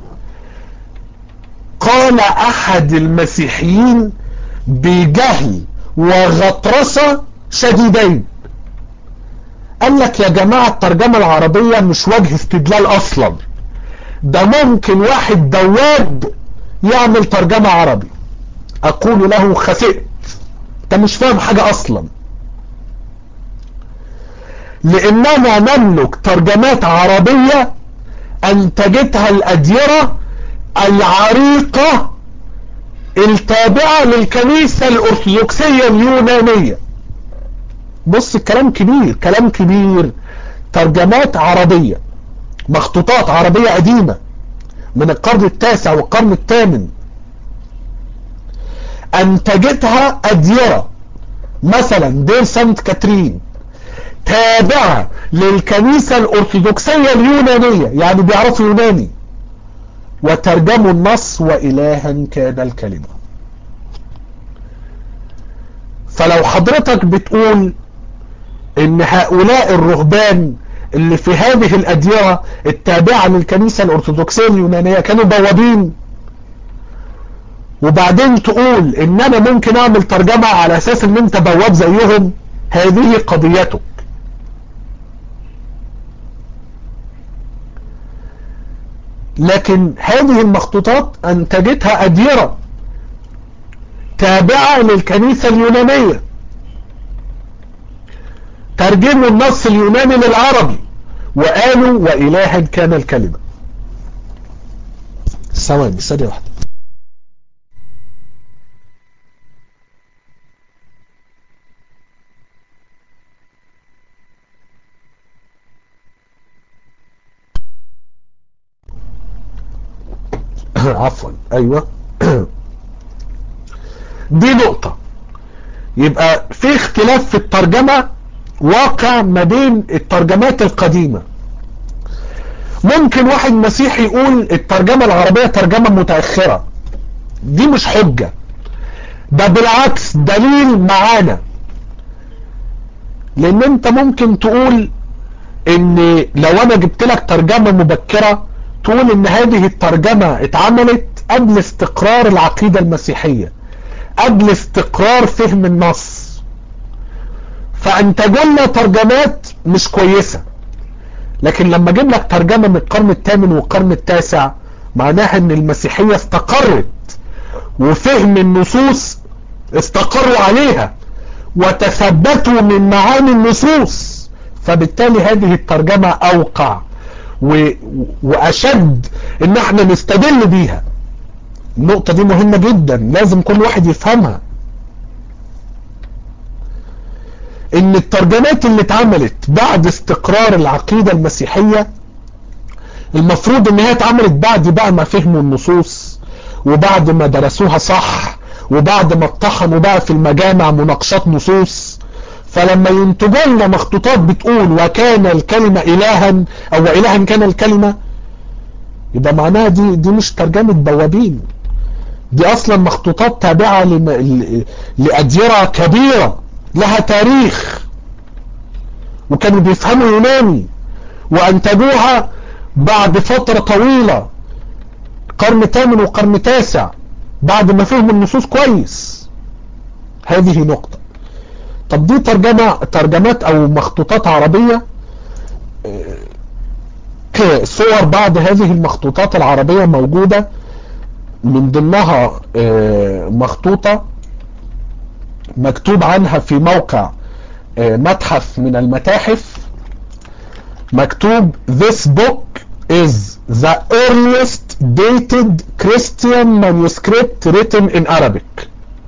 قال أحد المسيحيين بجهل وغطرسة شديدين قال لك يا جماعة الترجمة العربية مش وجه استدلال اصلا ده ممكن واحد دواب يعمل ترجمة عربي اقول له خسئت انت مش فاهم حاجة اصلا لاننا نملك ترجمات عربية انتجتها الاديرة العريقة التابعة للكنيسة الارثوذكسية اليونانية بص الكلام كبير كلام كبير ترجمات عربية مخطوطات عربية قديمة من القرن التاسع والقرن الثامن انتجتها اديرة مثلا دير سانت كاترين تابعة للكنيسة الارثوذكسية اليونانية يعني بيعرفوا يوناني وترجموا النص وإلها كان الكلمة فلو حضرتك بتقول ان هؤلاء الرهبان اللي في هذه الأديرة التابعة للكنيسة الأرثوذكسية اليونانية كانوا بوابين وبعدين تقول ان انا ممكن اعمل ترجمة على اساس ان انت بواب زيهم هذه قضيتك لكن هذه المخطوطات انتجتها اديرة تابعة للكنيسة اليونانية ترجموا النص اليوناني للعربي وقالوا وإلها كان الكلمة ثواني ثانية واحدة عفوا ايوه دي نقطة يبقى في اختلاف في الترجمة واقع ما بين الترجمات القديمة ممكن واحد مسيحي يقول الترجمة العربية ترجمة متأخرة دي مش حجة ده بالعكس دليل معانا لان انت ممكن تقول ان لو انا جبت لك ترجمة مبكرة تقول ان هذه الترجمة اتعملت قبل استقرار العقيدة المسيحية قبل استقرار فهم النص فانتجوا لنا ترجمات مش كويسة لكن لما اجيب لك ترجمة من القرن الثامن والقرن التاسع معناها ان المسيحية استقرت وفهم النصوص استقروا عليها وتثبتوا من معاني النصوص فبالتالي هذه الترجمة اوقع و... واشد ان احنا نستدل بيها النقطة دي مهمة جدا لازم كل واحد يفهمها ان الترجمات اللي اتعملت بعد استقرار العقيدة المسيحية المفروض ان هي اتعملت بعد بقى ما فهموا النصوص وبعد ما درسوها صح وبعد ما اتطحنوا بقى في المجامع مناقشات نصوص فلما ينتجوا لنا مخطوطات بتقول وكان الكلمة الها او الها كان الكلمة يبقى معناها دي دي مش ترجمة بوابين دي اصلا مخطوطات تابعة لم... لأديرة كبيرة لها تاريخ وكانوا بيفهموا يوناني وانتجوها بعد فترة طويلة قرن تامن وقرن تاسع بعد ما فهموا النصوص كويس هذه نقطة طب دي ترجمة ترجمات او مخطوطات عربية صور بعض هذه المخطوطات العربية موجودة من ضمنها مخطوطة مكتوب عنها في موقع متحف من المتاحف مكتوب this book is the earliest dated Christian manuscript written in Arabic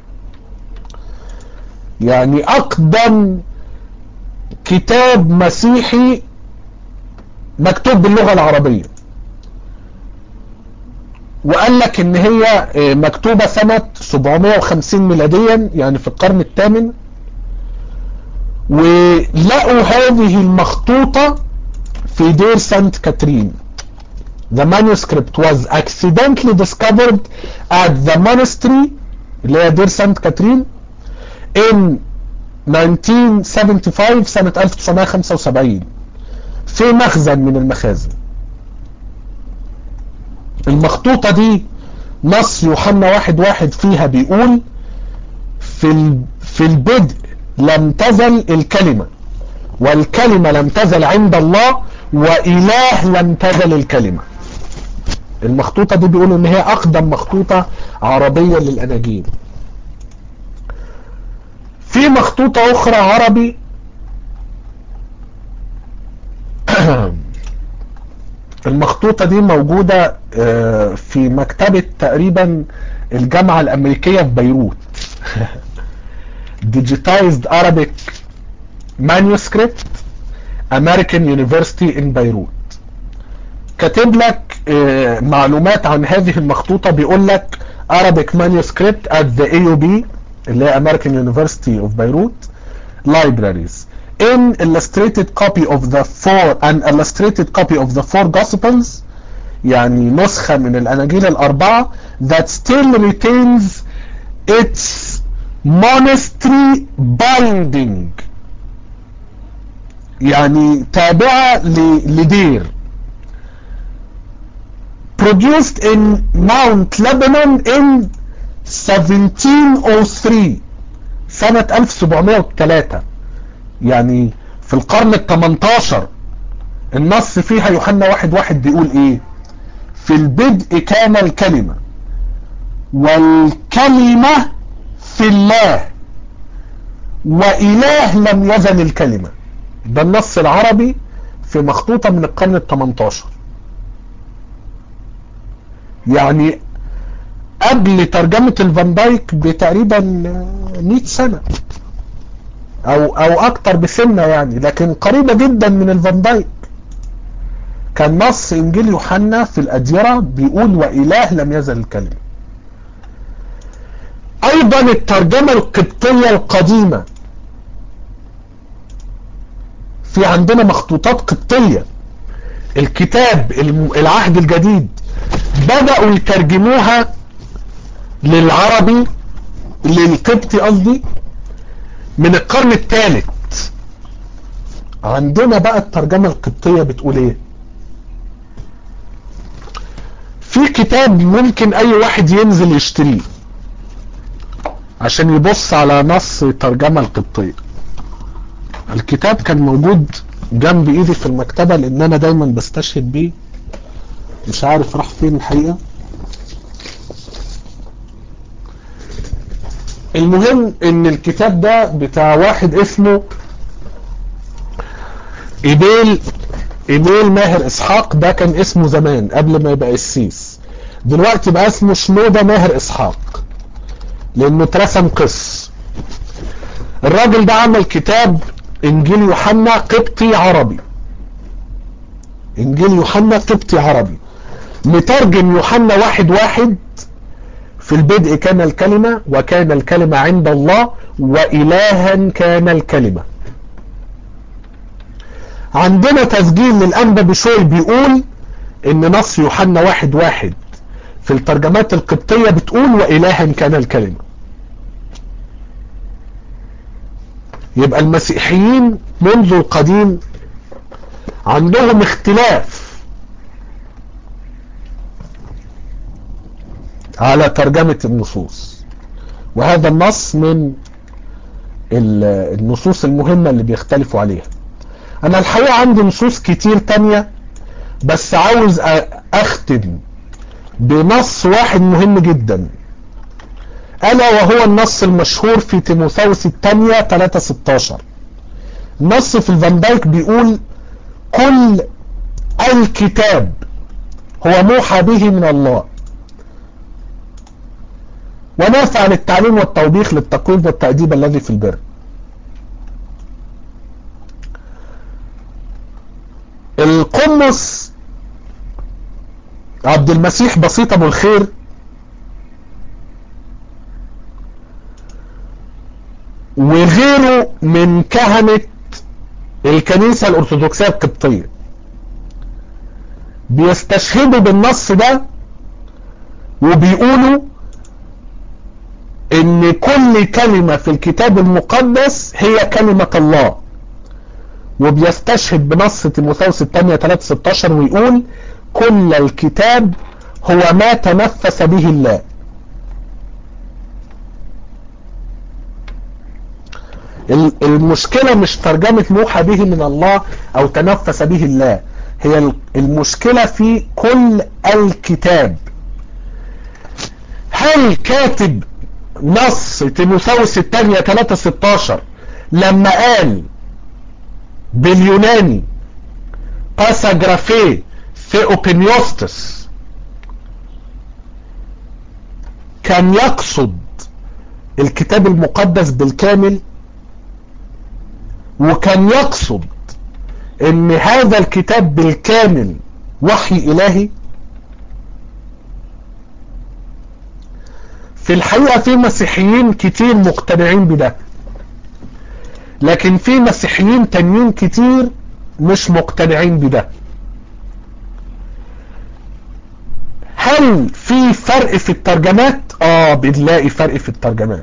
يعني اقدم كتاب مسيحي مكتوب باللغة العربية وقال لك ان هي مكتوبة سنة 750 ميلاديا يعني في القرن الثامن ولقوا هذه المخطوطة في دير سانت كاترين The manuscript was accidentally discovered at the monastery اللي هي دير سانت كاترين in 1975 سنة 1975 في مخزن من المخازن المخطوطة دي نص يوحنا واحد واحد فيها بيقول في في البدء لم تزل الكلمة والكلمة لم تزل عند الله وإله لم تزل الكلمة المخطوطة دي بيقولوا ان هي اقدم مخطوطة عربية للاناجيل في مخطوطة اخرى عربي المخطوطة دي موجودة في مكتبة تقريبا الجامعة الامريكية في بيروت Digitized Arabic Manuscript American University in بيروت كاتب لك معلومات عن هذه المخطوطة بيقول لك Arabic manuscript at the AUB اللي هي American University of Beirut libraries in illustrated copy of the four an illustrated copy of the four gospels يعني نسخة من الأناجيل الأربعة that still retains its monastery binding يعني تابعة لدير produced in Mount Lebanon in 1703 سنة 1703 يعني في القرن ال 18 النص فيها يوحنا واحد واحد بيقول ايه في البدء كان الكلمة والكلمة في الله وإله لم يزل الكلمة ده النص العربي في مخطوطة من القرن ال 18 يعني قبل ترجمة الفان دايك بتقريبا 100 سنة او او اكتر بسنة يعني لكن قريبة جدا من الفان دايك كان نص انجيل يوحنا في الاديرة بيقول واله لم يزل الكلمة ايضا الترجمة القبطية القديمة في عندنا مخطوطات قبطية الكتاب العهد الجديد بدأوا يترجموها للعربي للقبطي قصدي من القرن الثالث عندنا بقى الترجمة القبطية بتقول ايه في كتاب ممكن اي واحد ينزل يشتريه عشان يبص على نص ترجمة القبطية الكتاب كان موجود جنب ايدي في المكتبة لان انا دايما بستشهد بيه مش عارف راح فين الحقيقة المهم ان الكتاب ده بتاع واحد اسمه ايبيل ايبيل ماهر اسحاق ده كان اسمه زمان قبل ما يبقى السيس دلوقتي بقى اسمه شنودة ماهر اسحاق لانه اترسم قس الراجل ده عمل كتاب انجيل يوحنا قبطي عربي انجيل يوحنا قبطي عربي مترجم يوحنا واحد واحد في البدء كان الكلمة وكان الكلمة عند الله وإلها كان الكلمة عندنا تسجيل للأنبا بشوي بيقول ان نص يوحنا واحد واحد في الترجمات القبطية بتقول وإلها كان الكلمة يبقى المسيحيين منذ القديم عندهم اختلاف على ترجمة النصوص وهذا النص من النصوص المهمة اللي بيختلفوا عليها انا الحقيقة عندي نصوص كتير تانية بس عاوز اختم بنص واحد مهم جدا الا وهو النص المشهور في تيموثاوس الثانية 3:16 نص في الفان دايك بيقول كل الكتاب هو موحى به من الله ونافع للتعليم والتوبيخ للتقويم والتأديب الذي في البر القمص عبد المسيح بسيط ابو الخير وغيره من كهنة الكنيسة الارثوذكسية القبطية بيستشهدوا بالنص ده وبيقولوا ان كل كلمة في الكتاب المقدس هي كلمة الله وبيستشهد بنص تيموثاوس الثانية 3:16 ويقول كل الكتاب هو ما تنفس به الله المشكلة مش ترجمة موحى به من الله او تنفس به الله هي المشكلة في كل الكتاب هل كاتب نص تيموثاوس الثانية 3 16 لما قال باليوناني باساجرافي ثيوبينيوستس كان يقصد الكتاب المقدس بالكامل وكان يقصد ان هذا الكتاب بالكامل وحي الهي في الحقيقة في مسيحيين كتير مقتنعين بده لكن في مسيحيين تانيين كتير مش مقتنعين بده هل في فرق في الترجمات اه بنلاقي فرق في الترجمات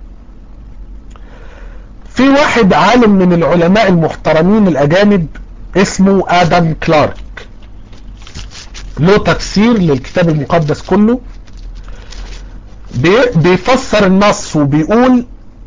في واحد عالم من العلماء المحترمين الاجانب اسمه ادم كلارك له تفسير للكتاب المقدس كله بيفسر النص وبيقول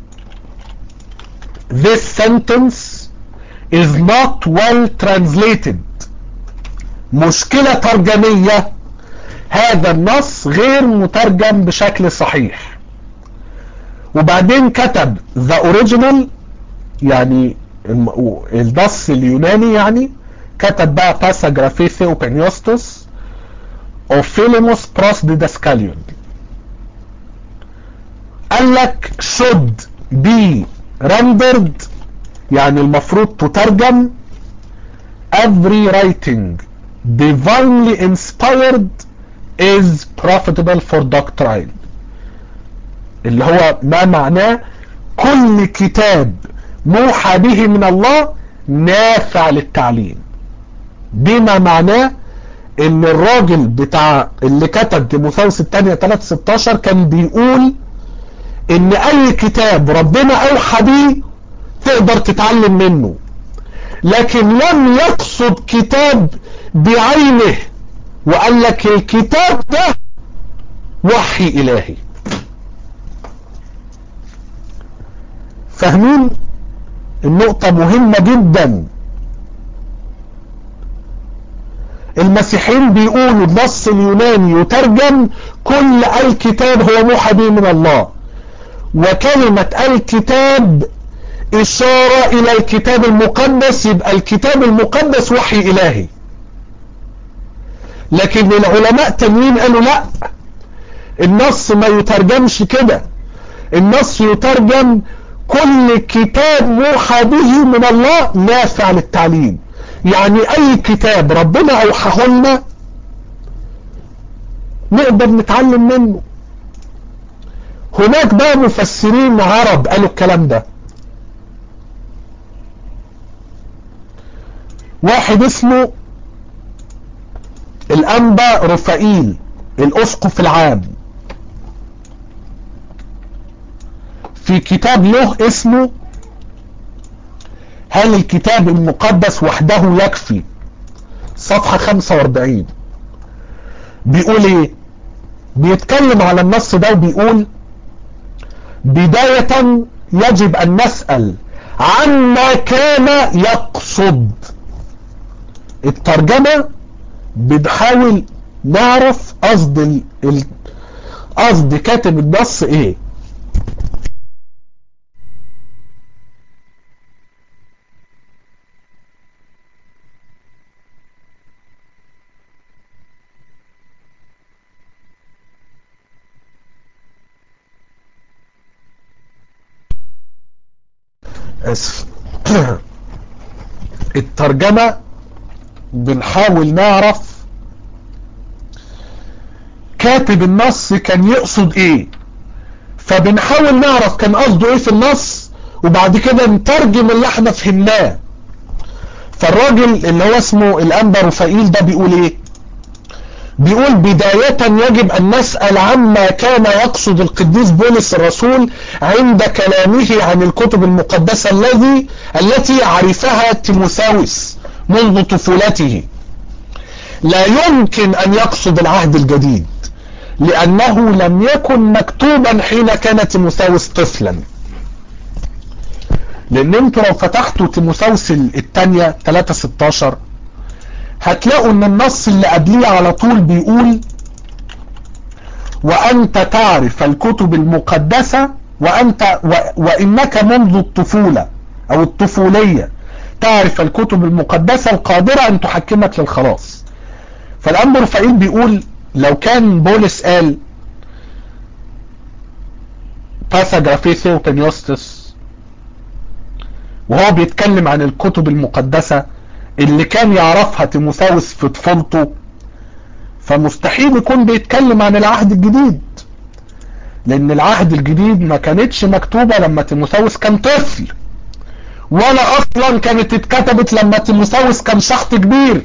this sentence is not well translated مشكلة ترجمية هذا النص غير مترجم بشكل صحيح وبعدين كتب the original يعني النص اليوناني يعني كتب بقى باساجرافي ثيوبانيوستوس اوفيليموس بروس ديداسكاليون قال لك should be rendered يعني المفروض تترجم every writing divinely inspired is profitable for doctrine اللي هو ما معناه كل كتاب موحى به من الله نافع للتعليم بما معناه ان الراجل بتاع اللي كتب تيموثاوس الثانية 3 16 كان بيقول ان اي كتاب ربنا اوحى بيه تقدر تتعلم منه لكن لم يقصد كتاب بعينه وقال لك الكتاب ده وحي الهي فاهمين النقطة مهمة جدا المسيحيين بيقولوا النص اليوناني يترجم كل الكتاب هو موحى به من الله وكلمة الكتاب إشارة إلى الكتاب المقدس يبقى الكتاب المقدس وحي إلهي لكن العلماء تانيين قالوا لا النص ما يترجمش كده النص يترجم كل كتاب موحى به من الله نافع للتعليم يعني اي كتاب ربنا اوحاه لنا نقدر نتعلم منه هناك بقى مفسرين عرب قالوا الكلام ده واحد اسمه الانبا رفائيل الاسقف العام في كتاب له اسمه هل الكتاب المقدس وحده يكفي صفحة 45 بيقول ايه بيتكلم على النص ده وبيقول بداية يجب ان نسأل عما كان يقصد الترجمة بنحاول نعرف قصد ال... قصد كاتب النص ايه اسف الترجمة بنحاول نعرف كاتب النص كان يقصد ايه فبنحاول نعرف كان قصده ايه في النص وبعد كده نترجم اللي احنا فهمناه فالراجل اللي هو اسمه الانبا رفائيل ده بيقول ايه بيقول بداية يجب أن نسأل عما كان يقصد القديس بولس الرسول عند كلامه عن الكتب المقدسة الذي التي عرفها تيموثاوس منذ طفولته لا يمكن أن يقصد العهد الجديد لأنه لم يكن مكتوبا حين كان تيموثاوس طفلا لان انتوا لو فتحتوا تيموثاوس الثانية 3 16 هتلاقوا ان النص اللي قبليه على طول بيقول وانت تعرف الكتب المقدسة وانت و وانك منذ الطفولة او الطفولية تعرف الكتب المقدسة القادرة ان تحكمك للخلاص فالانبا رفائيل بيقول لو كان بولس قال باساجرافي ثيوتنيوستس وهو بيتكلم عن الكتب المقدسة اللي كان يعرفها تيموثاوس في طفولته فمستحيل يكون بيتكلم عن العهد الجديد لان العهد الجديد ما كانتش مكتوبة لما تيموثاوس كان طفل ولا اصلا كانت اتكتبت لما تيموثاوس كان شخص كبير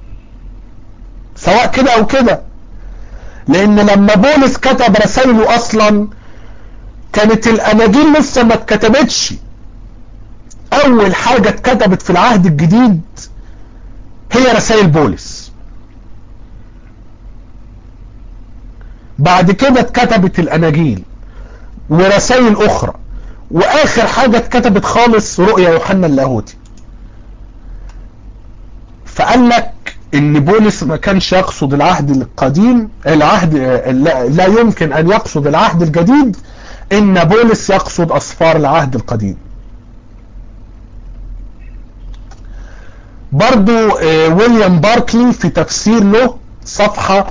سواء كده او كده لان لما بولس كتب رسائله اصلا كانت الاناجيل لسه ما اتكتبتش اول حاجة اتكتبت في العهد الجديد هي رسائل بولس بعد كده اتكتبت الاناجيل ورسائل اخرى واخر حاجة اتكتبت خالص رؤيا يوحنا اللاهوتي فقال لك ان بولس ما كانش يقصد العهد القديم العهد لا يمكن ان يقصد العهد الجديد ان بولس يقصد اصفار العهد القديم برضو ويليام باركلي في تفسير له صفحة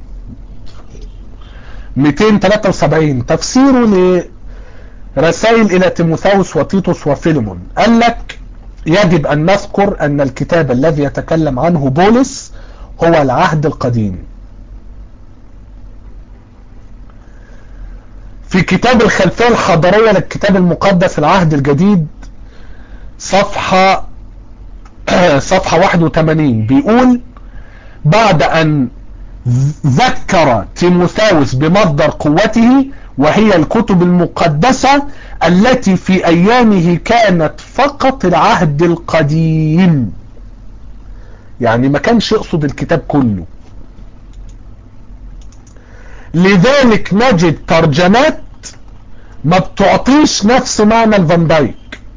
273 تفسيره لرسائل الى تيموثاوس وتيتوس وفيلمون قال لك يجب ان نذكر ان الكتاب الذي يتكلم عنه بولس هو العهد القديم في كتاب الخلفية الحضارية للكتاب المقدس العهد الجديد صفحة صفحة 81 بيقول بعد ان ذكر تيموثاوس بمصدر قوته وهي الكتب المقدسة التي في ايامه كانت فقط العهد القديم يعني ما كانش يقصد الكتاب كله لذلك نجد ترجمات ما بتعطيش نفس معنى الفان دايك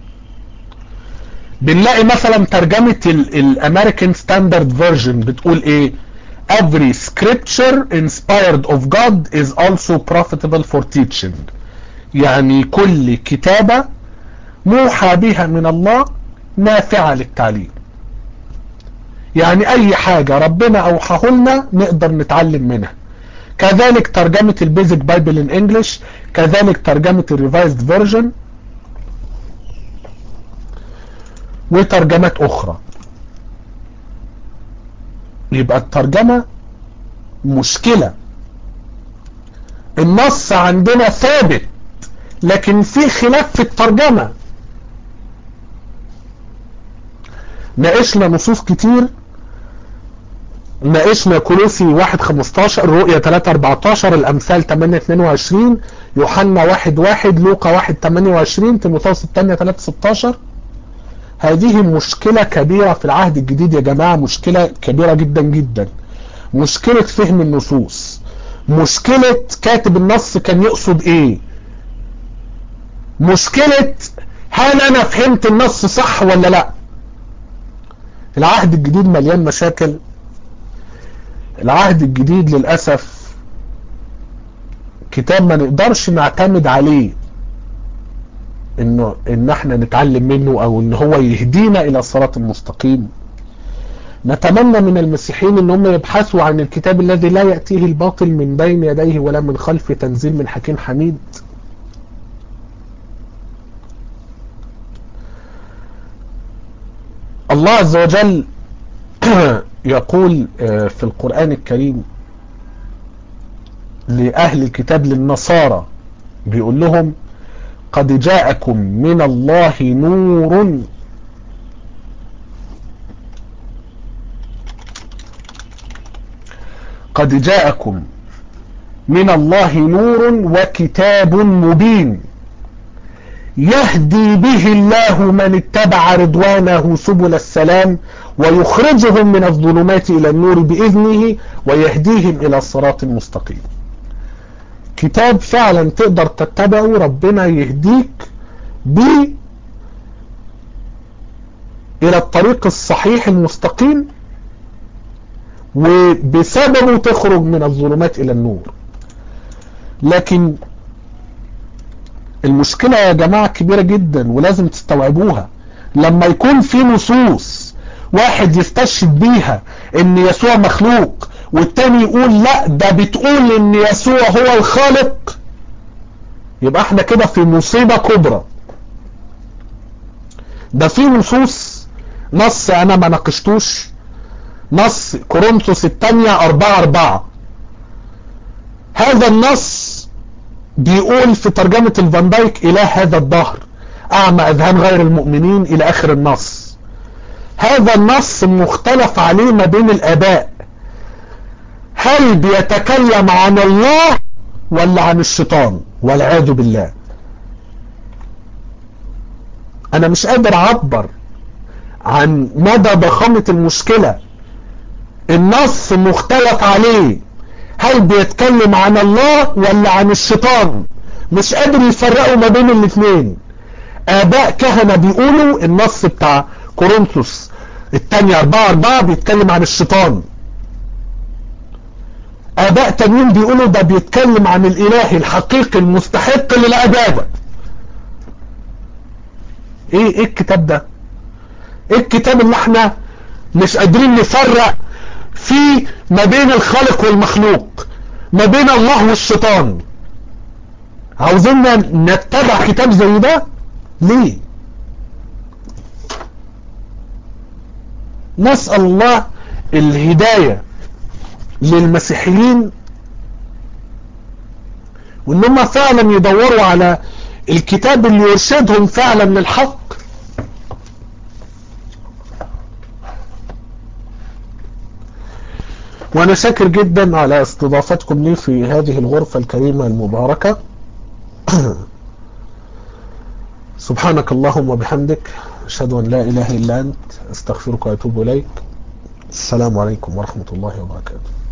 بنلاقي مثلا ترجمة الامريكان ستاندرد فيرجن بتقول ايه every scripture inspired of God is also profitable for teaching يعني كل كتابة موحى بها من الله نافعة للتعليم يعني اي حاجة ربنا اوحاه لنا نقدر نتعلم منها كذلك ترجمة البيزك بايبل ان انجلش كذلك ترجمة الريفايزد فيرجن وترجمات اخرى يبقى الترجمة مشكلة النص عندنا ثابت لكن في خلاف في الترجمة ناقشنا نصوص كتير ناقشنا كولوسي 1 15 رؤية 3 14 الامثال 8 22 يوحنا 1 1 لوقا 1 28 تيموثاوس الثانية 3 16 هذه مشكلة كبيرة في العهد الجديد يا جماعة مشكلة كبيرة جدا جدا مشكلة فهم النصوص مشكلة كاتب النص كان يقصد ايه مشكلة هل انا فهمت النص صح ولا لا العهد الجديد مليان مشاكل العهد الجديد للأسف كتاب ما نقدرش نعتمد عليه انه ان احنا نتعلم منه او ان هو يهدينا الى الصراط المستقيم نتمنى من المسيحيين ان هم يبحثوا عن الكتاب الذي لا يأتيه الباطل من بين يديه ولا من خلفه تنزيل من حكيم حميد الله عز وجل يقول في القرآن الكريم لأهل الكتاب للنصارى بيقول لهم قد جاءكم من الله نور قد جاءكم من الله نور وكتاب مبين يهدي به الله من اتبع رضوانه سبل السلام ويخرجهم من الظلمات إلى النور بإذنه ويهديهم إلى الصراط المستقيم كتاب فعلا تقدر تتبعه ربنا يهديك الى الطريق الصحيح المستقيم وبسببه تخرج من الظلمات الى النور لكن المشكلة يا جماعة كبيرة جدا ولازم تستوعبوها لما يكون في نصوص واحد يستشهد بيها ان يسوع مخلوق والتاني يقول لا ده بتقول ان يسوع هو الخالق يبقى احنا كده في مصيبة كبرى ده في نصوص نص انا ما ناقشتوش نص كورنثوس الثانية أربعة أربعة هذا النص بيقول في ترجمة الفان دايك إله هذا الدهر أعمى أذهان غير المؤمنين إلى آخر النص هذا النص مختلف عليه ما بين الآباء هل بيتكلم عن الله ولا عن الشيطان والعياذ بالله أنا مش قادر أعبر عن مدى ضخامة المشكلة النص مختلف عليه هل بيتكلم عن الله ولا عن الشيطان مش قادر يفرقوا ما بين الاثنين اباء كهنة بيقولوا النص بتاع كورنثوس الثانية اربعة اربعة بيتكلم عن الشيطان اباء تانيين بيقولوا ده بيتكلم عن الاله الحقيقي المستحق للعبادة ايه ايه الكتاب ده ايه الكتاب اللي احنا مش قادرين نفرق في ما بين الخالق والمخلوق ما بين الله والشيطان عاوزيننا نتبع كتاب زي ده ليه نسأل الله الهداية للمسيحيين وانهم فعلا يدوروا على الكتاب اللي يرشدهم فعلا للحق وانا شاكر جدا على استضافتكم لي في هذه الغرفة الكريمة المباركة سبحانك اللهم وبحمدك اشهد ان لا اله الا انت استغفرك واتوب اليك السلام عليكم ورحمة الله وبركاته